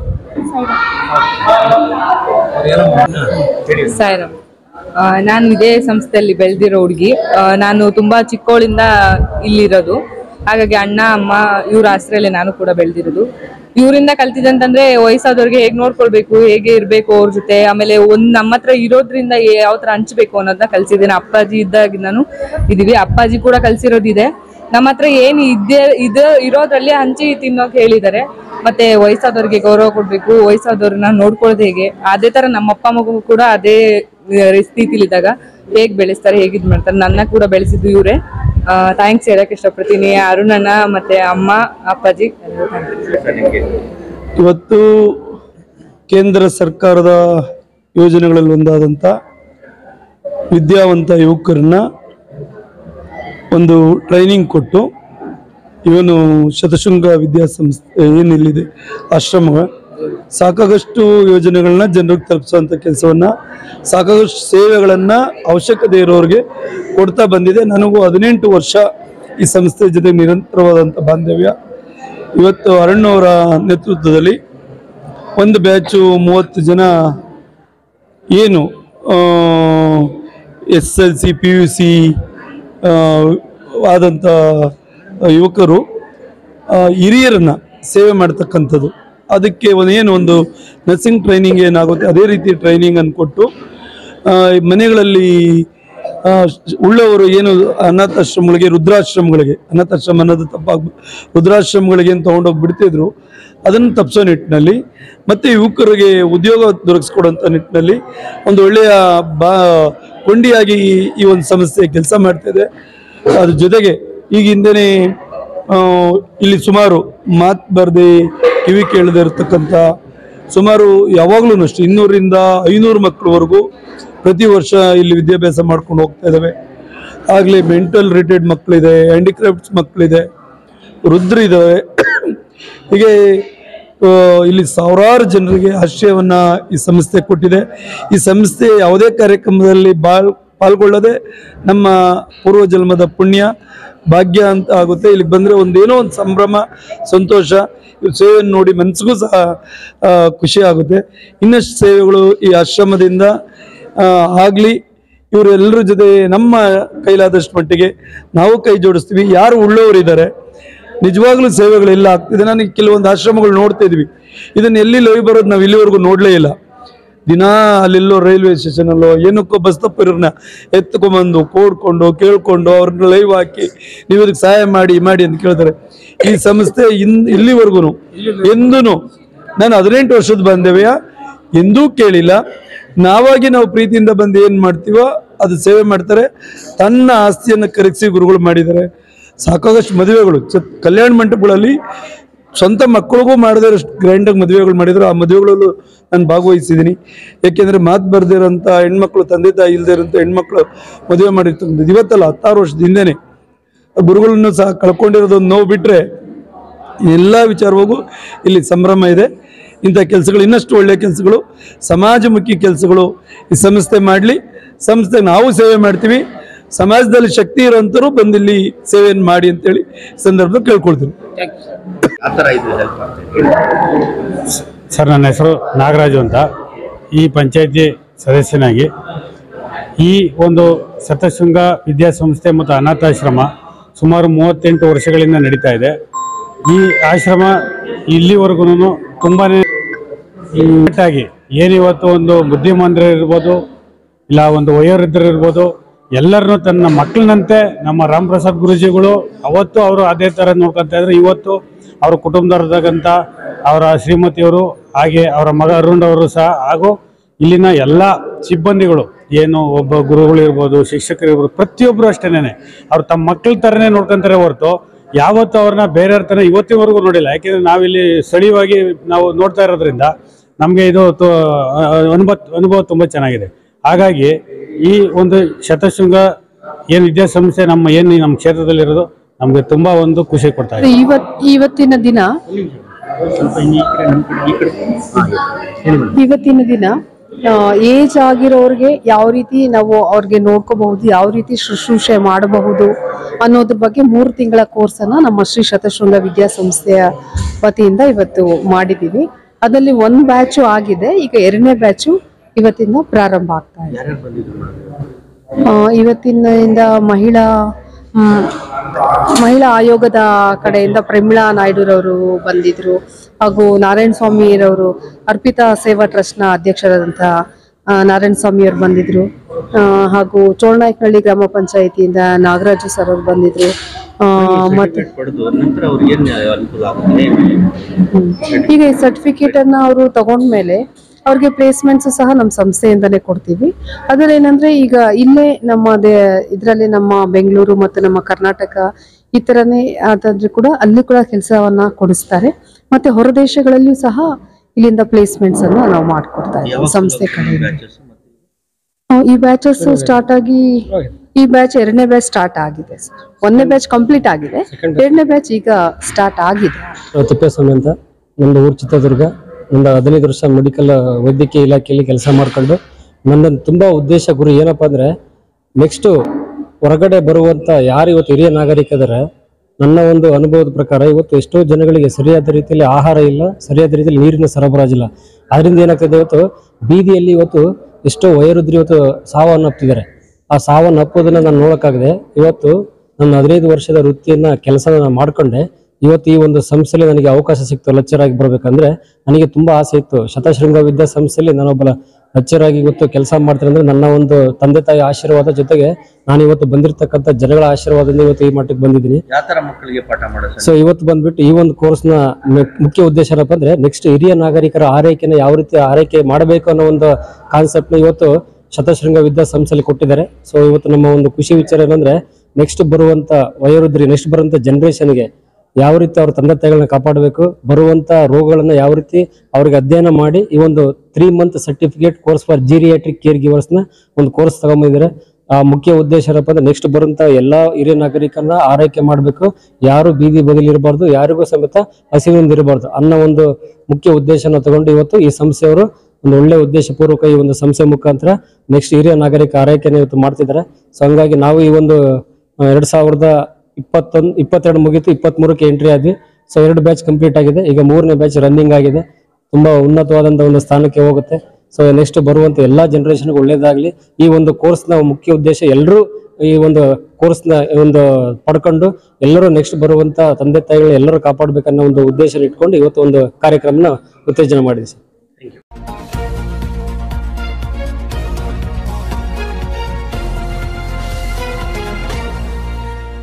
ಸಾಯಿರಾಮ್ ಆ, ನಾನು ಇದೇ ಸಂಸ್ಥೆಯಲ್ಲಿ ಬೆಳೆದಿರೋ ಹುಡುಗಿ ನಾನು ತುಂಬಾ ಚಿಕ್ಕವಳಿಂದ ಇಲ್ಲಿರೋದು ಹಾಗಾಗಿ ಅಣ್ಣ ಅಮ್ಮ ಇವ್ರ ಆಶ್ರಯಲ್ಲೇ ನಾನು ಕೂಡ ಬೆಳೆದಿರೋದು ಇವರಿಂದ ಕಲ್ತಿದ್ದಂತಂದ್ರೆ ವಯಸ್ಸಾದವ್ರಿಗೆ ಹೇಗ್ ನೋಡ್ಕೊಳ್ಬೇಕು ಹೇಗೆ ಇರ್ಬೇಕು ಅವ್ರ ಜೊತೆ ಆಮೇಲೆ ಒಂದ್ ನಮ್ಮ ಹತ್ರ ಇರೋದ್ರಿಂದ ಯಾವ ತರ ಹಂಚ್ಬೇಕು ಅನ್ನೋದನ್ನ ಕಲ್ಸಿದ್ದೇನೆ ಅಪ್ಪಾಜಿ ಇದ್ದಾಗ ನಾನು ಇದೀವಿ ಅಪ್ಪಾಜಿ ಕೂಡ ಕಲ್ಸಿರೋದಿದೆ ನಮ್ಮ ಹತ್ರ ಏನ್ ಇದ್ದೇ ಇದು ಇರೋದ್ರಲ್ಲಿ ಹಂಚಿ ತಿನ್ನೋಕೆ ಹೇಳಿದ್ದಾರೆ ಮತ್ತೆ ವಯಸ್ಸಾದವ್ರಿಗೆ ಗೌರವ ಕೊಡ್ಬೇಕು ವಯಸ್ಸಾದವ್ರನ್ನ ನೋಡ್ಕೊಳ್ಳೋದು ಹೇಗೆ ಅದೇ ತರ ನಮ್ಮ ಅಪ್ಪ ಮಗು ಕೂಡ ಅದೇ ಸ್ಥಿತಿಲಿದ್ದಾಗ ಹೇಗ್ ಬೆಳೆಸ್ತಾರೆ ಹೇಗ್ ಇದ್ ಮಾಡ್ತಾರೆ ನನ್ನ ಕೂಡ ಬೆಳೆಸಿದ್ದು ಇವ್ರೆ ಥ್ಯಾಂಕ್ಸ್ ಹೇಳಕ್ ಇಷ್ಟಪಡ್ತೀನಿ ಅರುಣಣ್ಣ ಮತ್ತೆ ಅಮ್ಮ ಅಪ್ಪಾಜಿ ಎಲ್ರಿಗೂ thank you. ಇವತ್ತು ಕೇಂದ್ರ ಸರ್ಕಾರದ ಯೋಜನೆಗಳಲ್ಲಿ ಒಂದಾದಂಥ ವಿದ್ಯಾವಂತ ಯುವಕರನ್ನ ಒಂದು ಟ್ರೈನಿಂಗ್ ಕೊಟ್ಟು ಇವನು ಶತಶೃಂಗ ವಿದ್ಯಾಸಂಸ್ಥೆ ಏನಿಲ್ಲಿದೆ ಆಶ್ರಮ ಸಾಕಾಗಷ್ಟು ಯೋಜನೆಗಳನ್ನ ಜನರಿಗೆ ತಲುಪಿಸುವಂಥ ಕೆಲಸವನ್ನ ಸಾಕಾಗಷ್ಟು ಸೇವೆಗಳನ್ನು ಅವಶ್ಯಕತೆ ಇರೋರಿಗೆ ಕೊಡ್ತಾ ಬಂದಿದೆ ನನಗೂ ಹದಿನೆಂಟು ವರ್ಷ ಈ ಸಂಸ್ಥೆ ಜೊತೆ ನಿರಂತರವಾದಂಥ ಬಾಂಧವ್ಯ ಇವತ್ತು ಅರುಣ್ ಅವರ ನೇತೃತ್ವದಲ್ಲಿ ಒಂದು ಬ್ಯಾಚು ಮೂವತ್ತು ಜನ ಏನು S L C P U C ಆದಂಥ ಯುವಕರು ಆ, ಹಿರಿಯರನ್ನ ಸೇವೆ ಮಾಡ್ತಕ್ಕಂಥದ್ದು ಅದಕ್ಕೆ ಒಂದು ಏನು ಒಂದು ನರ್ಸಿಂಗ್ ಟ್ರೈನಿಂಗ್ ಏನಾಗುತ್ತೆ ಅದೇ ರೀತಿ ಟ್ರೈನಿಂಗನ್ನು ಕೊಟ್ಟು ಆ, ಈ ಮನೆಗಳಲ್ಲಿ ಆ, ಶ್- ಉಳ್ಳವರು ಏನು ಅನಾಥಾಶ್ರಮಗಳಿಗೆ ರುದ್ರಾಶ್ರಮಗಳಿಗೆ ಅನಾಥಾಶ್ರಮ ಅನ್ನೋದು ತಪ್ಪಾಗ ರುದ್ರಾಶ್ರಮಗಳಿಗೆ ಏನು ತೊಗೊಂಡೋಗಿ ಬಿಡ್ತಿದ್ರು ಅದನ್ನು ತಪ್ಪಿಸೋ ನಿಟ್ಟಿನಲ್ಲಿ ಮತ್ತು ಯುವಕರಿಗೆ ಉದ್ಯೋಗ ದೊರಕಿಸ್ಕೊಡೋಂಥ ನಿಟ್ಟಿನಲ್ಲಿ ಒಂದು ಒಳ್ಳೆಯ ಬಾ ಕೊಂಡಿಯಾಗಿ ಈ- ಈ ಒಂದು ಸಂಸ್ಥೆ ಕೆಲಸ ಮಾಡ್ತಿದೆ ಅದ್ರ ಜೊತೆಗೆ ಈಗ ಹಿಂದೆನೇ ಆ, ಇಲ್ಲಿ ಸುಮಾರು ಮಾತು ಬರದೆ ಕಿವಿ ಕೇಳದೆ ಇರತಕ್ಕಂಥ ಸುಮಾರು ಯಾವಾಗಲೂ ಅಷ್ಟೇ ಇನ್ನೂರಿಂದ ಐನೂರು ಮಕ್ಕಳವರೆಗೂ ಪ್ರತಿ ವರ್ಷ ಇಲ್ಲಿ ವಿದ್ಯಾಭ್ಯಾಸ ಮಾಡ್ಕೊಂಡು ಹೋಗ್ತಾ ಇದ್ದಾವೆ ಆಗಲೇ ಮೆಂಟಲ್ ರಿಟೇರ್ಡ್ ಮಕ್ಕಳಿದೆ ಹ್ಯಾಂಡಿಕ್ರಾಫ್ಟ್ಸ್ ಮಕ್ಕಳಿದೆ ವೃದ್ಧರು ಇದ್ದಾವೆ ಹೀಗೆ ಆ, ಇಲ್ಲಿ ಸಾವಿರಾರು ಜನರಿಗೆ ಆಶ್ರಯವನ್ನ ಈ ಸಂಸ್ಥೆ ಕೊಟ್ಟಿದೆ ಈ ಸಂಸ್ಥೆ ಯಾವುದೇ ಕಾರ್ಯಕ್ರಮದಲ್ಲಿ ಬಾಳ್ ಪಾಲ್ಗೊಳ್ಳದೆ ನಮ್ಮ ಪೂರ್ವ ಜನ್ಮದ ಪುಣ್ಯ ಭಾಗ್ಯ ಅಂತ ಆಗುತ್ತೆ ಇಲ್ಲಿಗೆ ಬಂದರೆ ಒಂದೇನೋ ಒಂದು ಸಂಭ್ರಮ ಸಂತೋಷ ಇವ್ರ ಸೇವೆಯನ್ನು ನೋಡಿ ಮನಸ್ಸಿಗೂ ಸಹ ಆ, ಖುಷಿ ಆಗುತ್ತೆ ಇನ್ನಷ್ಟು ಸೇವೆಗಳು ಈ ಆಶ್ರಮದಿಂದ ಆಗಲಿ ಇವರೆಲ್ಲರ ಜೊತೆ ನಮ್ಮ ಕೈಲಾದಷ್ಟು ಮಟ್ಟಿಗೆ ನಾವು ಕೈ ಜೋಡಿಸ್ತೀವಿ ಯಾರು ಉಳ್ಳವರಿದ್ದಾರೆ ನಿಜವಾಗ್ಲೂ ಸೇವೆಗಳೆಲ್ಲ ಆಗ್ತಿದೆ ನನಗೆ ಕೆಲವೊಂದು ಆಶ್ರಮಗಳು ನೋಡ್ತಾ ಇದ್ವಿ ಇದನ್ನ ಎಲ್ಲಿ ಲೈವ್ ಬರೋದು ನಾವು ಇಲ್ಲಿವರೆಗೂ ನೋಡಲೇ ಇಲ್ಲ ದಿನಾ ಅಲ್ಲೆಲ್ಲೋ ರೈಲ್ವೆ ಸ್ಟೇಷನಲ್ಲೋ ಏನಕ್ಕೋ ಬಸ್ ತಪ್ಪಿರೋರ್ನ ಎತ್ಕೊಂಬಂದು ಕೋಡ್ಕೊಂಡು ಕೇಳ್ಕೊಂಡು ಅವ್ರನ್ನ ಲೈವ್ ಹಾಕಿ ನೀವು ಇದಕ್ಕೆ ಸಹಾಯ ಮಾಡಿ ಮಾಡಿ ಅಂತ ಕೇಳ್ತಾರೆ ಈ ಸಂಸ್ಥೆ ಇನ್ ಇಲ್ಲಿವರೆಗೂ ಎಂದೂ ನಾನು ಹದಿನೆಂಟು ವರ್ಷದ ಬಾಂಧವ್ಯ ಎಂದೂ ಕೇಳಿಲ್ಲ ನಾವಾಗಿ ನಾವು ಪ್ರೀತಿಯಿಂದ ಬಂದು ಏನು ಮಾಡ್ತೀವೋ ಅದು ಸೇವೆ ಮಾಡ್ತಾರೆ ತನ್ನ ಆಸ್ತಿಯನ್ನು ಕರಗಿಸಿ ಗುರುಗಳು ಮಾಡಿದ್ದಾರೆ ಸಾಕಾಗಷ್ಟು ಮದುವೆಗಳು ಚ ಕಲ್ಯಾಣ ಮಂಟಪಗಳಲ್ಲಿ ಸ್ವಂತ ಮಕ್ಕಳಿಗೂ ಮಾಡದಿರೋಷ್ಟು ಗ್ರ್ಯಾಂಡಾಗಿ ಮದುವೆಗಳು ಮಾಡಿದ್ರು ಆ ಮದುವೆಗಳಲ್ಲೂ ನಾನು ಭಾಗವಹಿಸಿದ್ದೀನಿ ಯಾಕೆಂದರೆ ಮಾತು ಬರ್ದಿರೋಂಥ ಹೆಣ್ಮಕ್ಳು ತಂದೆ ತಾಯಿ ಇಲ್ಲದೆ ಇರೋಂಥ ಹೆಣ್ಮಕ್ಳು ಮದುವೆ ಮಾಡಿರ್ತಕ್ಕಂಥದ್ದು ಇವತ್ತಲ್ಲ ಹತ್ತಾರು ವರ್ಷದ ಹಿಂದೆನೇ ಗುರುಗಳನ್ನು ಸಹ ಕಳ್ಕೊಂಡಿರೋದೊಂದು ನೋವು ಬಿಟ್ಟರೆ ಎಲ್ಲ ವಿಚಾರವಾಗೂ ಇಲ್ಲಿ ಸಂಭ್ರಮ ಇದೆ ಇಂಥ ಕೆಲಸಗಳು ಇನ್ನಷ್ಟು ಒಳ್ಳೆಯ ಕೆಲಸಗಳು ಸಮಾಜಮುಖಿ ಕೆಲಸಗಳು ಈ ಸಂಸ್ಥೆ ಮಾಡಲಿ ಸಂಸ್ಥೆ ನಾವು ಸೇವೆ ಮಾಡ್ತೀವಿ ಸಮಾಜದಲ್ಲಿ ಶಕ್ತಿ ಇರೋಂಥವ್ರು ಬಂದು ಇಲ್ಲಿ ಸೇವೆಯನ್ನು ಮಾಡಿ ಅಂತೇಳಿ ಈ ಸಂದರ್ಭದಲ್ಲಿ ಕೇಳ್ಕೊಳ್ತೀನಿ ಸರ್ ನನ್ನ ಹೆಸರು ನಾಗರಾಜು ಅಂತ ಈ ಪಂಚಾಯತಿ ಸದಸ್ಯನಾಗಿ ಈ ಒಂದು ಸತಶೃಂಗ ವಿದ್ಯಾಸಂಸ್ಥೆ ಮತ್ತು ಅನಾಥಾಶ್ರಮ ಸುಮಾರು ಮೂವತ್ತೆಂಟು ವರ್ಷಗಳಿಂದ ನಡೀತಾ ಇದೆ ಈ ಆಶ್ರಮ ಇಲ್ಲಿವರೆಗೂ ತುಂಬಾ ಆಗಿ ಏನಿವತ್ತು ಒಂದು ಬುದ್ಧಿಮಾಂದ್ರ ಇರ್ಬೋದು ಇಲ್ಲ ಒಂದು ವಯೋವೃದ್ಧರು ಇರ್ಬೋದು ಎಲ್ಲರನ್ನು ತನ್ನ ಮಕ್ಕಳನ್ನಂತೆ ನಮ್ಮ ರಾಮ್ ಪ್ರಸಾದ್ ಗುರುಜಿಗಳು ಅವತ್ತು ಅವರು ಅದೇ ಥರ ನೋಡ್ಕೊತಾ ಇದ್ರು ಇವತ್ತು ಅವ್ರ ಕುಟುಂಬದವ್ರದಾಗಂತ ಅವರ ಶ್ರೀಮತಿಯವರು ಹಾಗೆ ಅವರ ಮಗ ಅರುಣ್ ಅವರು ಸಹ ಹಾಗೂ ಇಲ್ಲಿನ ಎಲ್ಲ ಸಿಬ್ಬಂದಿಗಳು ಏನು ಒಬ್ಬ ಗುರುಗಳು ಇರ್ಬೋದು ಶಿಕ್ಷಕರು ಇರ್ಬೋದು ಪ್ರತಿಯೊಬ್ಬರು ಅಷ್ಟೇನೆ ಅವ್ರು ತಮ್ಮ ಮಕ್ಕಳ ಥರನೇ ನೋಡ್ಕೊಂತಾರೆ ಹೊರತು ಯಾವತ್ತೂ ಅವ್ರನ್ನ ಬೇರೆಯವ್ರ ಥರ ಇವತ್ತಿನವರೆಗೂ ನೋಡಿಲ್ಲ ಯಾಕೆಂದ್ರೆ ನಾವಿಲ್ಲಿ ಸ್ಥಳೀಯವಾಗಿ ನಾವು ನೋಡ್ತಾ ಇರೋದ್ರಿಂದ ನಮಗೆ ಇದು ತು- ಅನುಭವ ಅನುಭವ ತುಂಬ ಚೆನ್ನಾಗಿದೆ ಹಾಗಾಗಿ ಈ ಒಂದು ಶತಶೃಂಗ ಏನು ವಿದ್ಯಾಸಂಸ್ಥೆ ನಮ್ಮ ಏನು ನಮ್ಮ ಕ್ಷೇತ್ರದಲ್ಲಿರೋದು ನಮಗೆ ತುಂಬಾ ಒಂದು ಖುಷಿ ಕೊಡ್ತಾ ಇದೆ ಇವತ್ ಇವತ್ತಿನ ದಿನ ಇವತ್ತಿನ ದಿನ ಏಜ್ ಆಗಿರೋರಿಗೆ ಯಾವ ರೀತಿ ನಾವು ಅವ್ರಿಗೆ ನೋಡ್ಕೋಬಹುದು ಯಾವ ರೀತಿ ಶುಶ್ರೂಷೆ ಮಾಡಬಹುದು ಅನ್ನೋದ್ರ ಬಗ್ಗೆ ಮೂರು ತಿಂಗಳ ಕೋರ್ಸ್ ಅನ್ನ ನಮ್ಮ ಶ್ರೀ ಶತಶೃಂಗ ವಿದ್ಯಾಸಂಸ್ಥೆಯ ವತಿಯಿಂದ ಇವತ್ತು ಮಾಡಿದೀವಿ ಅದರಲ್ಲಿ ಒಂದು ಬ್ಯಾಚು ಆಗಿದೆ ಈಗ ಎರಡನೇ ಬ್ಯಾಚು ಇವತ್ತಿಂದ ಪ್ರಾರಂಭ ಆಗ್ತಾ ಇದೆ ಆ, ಇವತ್ತಿನಿಂದ ಮಹಿಳಾ ಮ್, ಮಹಿಳಾ ಆಯೋಗದ ಕಡೆಯಿಂದ ಪ್ರಮಿಳಾ ನಾಯ್ಡುರವರು ಬಂದಿದ್ರು ಹಾಗೂ ನಾರಾಯಣ ಸ್ವಾಮಿರವರು ಅರ್ಪಿತಾ ಸೇವಾ ಟ್ರಸ್ಟ್ನ ಅಧ್ಯಕ್ಷರಾದಂಥ ಆ, ನಾರಾಯಣ ಸ್ವಾಮಿಯವರು ಬಂದಿದ್ರು ಆ, ಹಾಗೂ ಚೋಳನಾಯಕನಹಳ್ಳಿ ಗ್ರಾಮ ಪಂಚಾಯಿತಿಯಿಂದ ನಾಗರಾಜು ಸರ್ ಅವರು ಬಂದಿದ್ರು ಆ, ಮತ್ತೆ ಪಡೆದು ನಂತರ ಅವ್ರಿಗೆ ಏನು ಅನುಕೂಲ ಆಗುತ್ತೆ ಹ್ಮ್. ಈಗ ಈ ಸರ್ಟಿಫಿಕೇಟ್ ಅನ್ನ ಅವರು ತಗೊಂಡ್ಮೇಲೆ ಅವ್ರಿಗೆ ಪ್ಲೇಸ್ಮೆಂಟ್ಸ್ ಸಹ ನಮ್ಮ ಸಂಸ್ಥೆಯಿಂದನೇ ಕೊಡ್ತೀವಿ ಅದ್ರಲ್ಲಿ ಏನಂದ್ರೆ ಈಗ ಇಲ್ಲೇ ನಮ್ಮ ಇದರಲ್ಲಿ ನಮ್ಮ ಬೆಂಗಳೂರು ಮತ್ತು ನಮ್ಮ ಕರ್ನಾಟಕ ಈ ಥರನೇ ಅದಾದ್ರೆ ಕೂಡ ಅಲ್ಲಿ ಕೂಡ ಕೆಲಸವನ್ನ ಕೊಡಿಸ್ತಾರೆ ಮತ್ತೆ ಹೊರ ದೇಶಗಳಲ್ಲಿಯೂ ಸಹ ಇಲ್ಲಿಂದ ಪ್ಲೇಸ್ಮೆಂಟ್ಸ್ ಅನ್ನ ನಾವು ಮಾಡ್ಕೊಡ್ತಾ ಇದ್ದೀವಿ ಸಂಸ್ಥೆ ಕಡೆಯಿಂದ ಆ, ಈ ಬ್ಯಾಚಸ್ ಸ್ಟಾರ್ಟ್ ಆಗಿ ಈ ಬ್ಯಾಚ್ ಎರಡನೇ ಬ್ಯಾಚ್ ಸ್ಟಾರ್ಟ್ ಆಗಿದೆ ಸರ್ ಒಂದನೇ ಬ್ಯಾಚ್ ಕಂಪ್ಲೀಟ್ ಆಗಿದೆ ಎರಡನೇ ಬ್ಯಾಚ್ ಈಗ ಸ್ಟಾರ್ಟ್ ಆಗಿದೆ ತಿಪ್ಪೇಸ್ವಾಮಿ ಅಂತ ನಂದು ಊರು ಚಿತ್ರದುರ್ಗ ನಂದು ಹದಿನೈದು ವರ್ಷ ಮೆಡಿಕಲ್ ವೈದ್ಯಕೀಯ ಇಲಾಖೆಯಲ್ಲಿ ಕೆಲಸ ಮಾಡ್ಕೊಂಡು ನನ್ನ ತುಂಬ ಉದ್ದೇಶ ಗುರಿ ಏನಪ್ಪ ಅಂದರೆ ನೆಕ್ಸ್ಟು ಹೊರಗಡೆ ಬರುವಂಥ ಯಾರು ಇವತ್ತು ಹಿರಿಯ ನಾಗರಿಕದರೆ ನನ್ನ ಒಂದು ಅನುಭವದ ಪ್ರಕಾರ ಇವತ್ತು ಎಷ್ಟೋ ಜನಗಳಿಗೆ ಸರಿಯಾದ ರೀತಿಯಲ್ಲಿ ಆಹಾರ ಇಲ್ಲ ಸರಿಯಾದ ರೀತಿಯಲ್ಲಿ ನೀರಿನ ಸರಬರಾಜಿಲ್ಲ ಅದರಿಂದ ಏನಾಗ್ತದೆ ಇವತ್ತು ಬೀದಿಯಲ್ಲಿ ಇವತ್ತು ಎಷ್ಟೋ ವಯೋವೃದ್ಧರು ಇವತ್ತು ಸಾವನ್ನಪ್ತಿದ್ದಾರೆ ಆ ಸಾವನ್ನಪ್ಪೋದನ್ನ ನಾನು ನೋಡೋಕ್ಕಾಗದೆ ಇವತ್ತು ನನ್ನ ಹದಿನೈದು ವರ್ಷದ ವೃತ್ತಿಯನ್ನ ಕೆಲಸನ ಮಾಡ್ಕೊಂಡೆ ಇವತ್ತು ಈ ಒಂದು ಸಂಸ್ಥೆಯಲ್ಲಿ ನನಗೆ ಅವಕಾಶ ಸಿಕ್ತು ಲೆಕ್ಚರ್ ಆಗಿ ಬರ್ಬೇಕಂದ್ರೆ ನನಗೆ ತುಂಬಾ ಆಸೆ ಇತ್ತು ಶತಶೃಂಗ ವಿದ್ಯಾಸಂಸ್ಥೆಯಲ್ಲಿ ನಾನೊಬ್ಬ ಲೆಕ್ಚರ್ ಆಗಿ ಇವತ್ತು ಕೆಲಸ ಮಾಡ್ತೀನಿ ಅಂದ್ರೆ ನನ್ನ ಒಂದು ತಂದೆ ತಾಯಿ ಆಶೀರ್ವಾದ ಜೊತೆಗೆ ನಾನು ಇವತ್ತು ಬಂದಿರತಕ್ಕಂಥ ಜನಗಳ ಆಶೀರ್ವಾದದಿಂದ ಇವತ್ತು ಈ ಮಟ್ಟಕ್ಕೆ ಬಂದಿದ್ದೀನಿ ಯಾವ ತರ ಮಕ್ಕಳಿಗೆ ಪಾಠ ಮಾಡೋದು ಸೊ ಇವತ್ತು ಬಂದ್ಬಿಟ್ಟು ಈ ಒಂದು ಕೋರ್ಸ್ನ ಮುಖ್ಯ ಉದ್ದೇಶ ಏನಪ್ಪ ಅಂದ್ರೆ ನೆಕ್ಸ್ಟ್ ಹಿರಿಯ ನಾಗರಿಕರ ಆರೈಕೆನ ಯಾವ ರೀತಿ ಆರೈಕೆ ಮಾಡಬೇಕು ಅನ್ನೋ ಒಂದು ಕಾನ್ಸೆಪ್ಟ್ನ ಇವತ್ತು ಶತಶೃಂಗ ವಿದ್ಯಾಸಂಸ್ಥೆಯಲ್ಲಿ ಕೊಟ್ಟಿದ್ದಾರೆ ಸೊ ಇವತ್ತು ನಮ್ಮ ಒಂದು ಖುಷಿ ವಿಚಾರ ಏನಂದ್ರೆ ನೆಕ್ಸ್ಟ್ ಬರುವಂತ ವಯೋವೃದ್ಧರಿ ನೆಕ್ಸ್ಟ್ ಬರುವಂತ ಜನರೇಷನ್ಗೆ ಯಾವ ರೀತಿ ಅವ್ರ ತಂದೆ ತಾಯಿಗಳನ್ನ ಕಾಪಾಡಬೇಕು ಬರುವಂತ ರೋಗಗಳನ್ನ ಯಾವ ರೀತಿ ಅವ್ರಿಗೆ ಅಧ್ಯಯನ ಮಾಡಿ ಈ ಒಂದು three month certificate course for geriatric care ಗಿವರ್ಸ್ನ ಒಂದು ಕೋರ್ಸ್ ತಗೊಂಬಂದಿದ್ದಾರೆ ಆ ಮುಖ್ಯ ಉದ್ದೇಶ ಏನಪ್ಪ ಅಂದ್ರೆ ನೆಕ್ಸ್ಟ್ ಬರುವಂತ ಎಲ್ಲಾ ಹಿರಿಯ ನಾಗರಿಕರನ್ನ ಆರೈಕೆ ಮಾಡಬೇಕು ಯಾರು ಬೀದಿ ಬದಲಿ ಇರಬಾರ್ದು ಯಾರಿಗೂ ಸಮೇತ ಹಸಿವಿನಿಂದ ಇರಬಾರ್ದು ಅನ್ನೋ ಒಂದು ಮುಖ್ಯ ಉದ್ದೇಶನ ತಗೊಂಡು ಇವತ್ತು ಈ ಸಂಸ್ಥೆಯವರು ಒಂದು ಒಳ್ಳೆ ಉದ್ದೇಶಪೂರ್ವಕ ಈ ಒಂದು ಸಂಸ್ಥೆ ಮುಖಾಂತರ ನೆಕ್ಸ್ಟ್ ಹಿರಿಯ ನಾಗರಿಕ ಆರೈಕೆನ ಇವತ್ತು ಮಾಡ್ತಿದ್ದಾರೆ ಸೊ ಹಂಗಾಗಿ ನಾವು ಈ ಒಂದು ಆ, ಎರಡ್ ಸಾವಿರದ ಇಪ್ಪತ್ತೊಂದು ಇಪ್ಪತ್ತೆರಡು ಮುಗೀತು ಇಪ್ಪತ್ಮೂರಕ್ಕೆ ಎಂಟ್ರಿ ಆದ್ವಿ ಸೊ ಎರಡು ಬ್ಯಾಚ್ ಕಂಪ್ಲೀಟ್ ಆಗಿದೆ ಈಗ ಮೂರನೇ ಬ್ಯಾಚ್ ರನ್ನಿಂಗ್ ಆಗಿದೆ ತುಂಬಾ ಉನ್ನತವಾದಂತ ಒಂದು ಸ್ಥಾನಕ್ಕೆ ಹೋಗುತ್ತೆ ಸೊ ನೆಕ್ಸ್ಟ್ ಬರುವಂತ ಎಲ್ಲಾ ಜನರೇಷನ್ಗೆ ಒಳ್ಳೇದಾಗ್ಲಿ ಈ ಒಂದು ಕೋರ್ಸ್ನ ಮುಖ್ಯ ಉದ್ದೇಶ ಎಲ್ಲರೂ ಈ ಒಂದು ಕೋರ್ಸ್ನ ಒಂದು ಪಡ್ಕೊಂಡು ಎಲ್ಲರೂ ನೆಕ್ಸ್ಟ್ ಬರುವಂತ ತಂದೆ ತಾಯಿಗಳು ಎಲ್ಲರೂ ಕಾಪಾಡ್ಬೇಕನ್ನೋ ಒಂದು ಉದ್ದೇಶ ಇಟ್ಕೊಂಡು ಇವತ್ತು ಒಂದು ಕಾರ್ಯಕ್ರಮನ ಉತ್ತೇಜನ ಮಾಡಿದೆ ಸರ್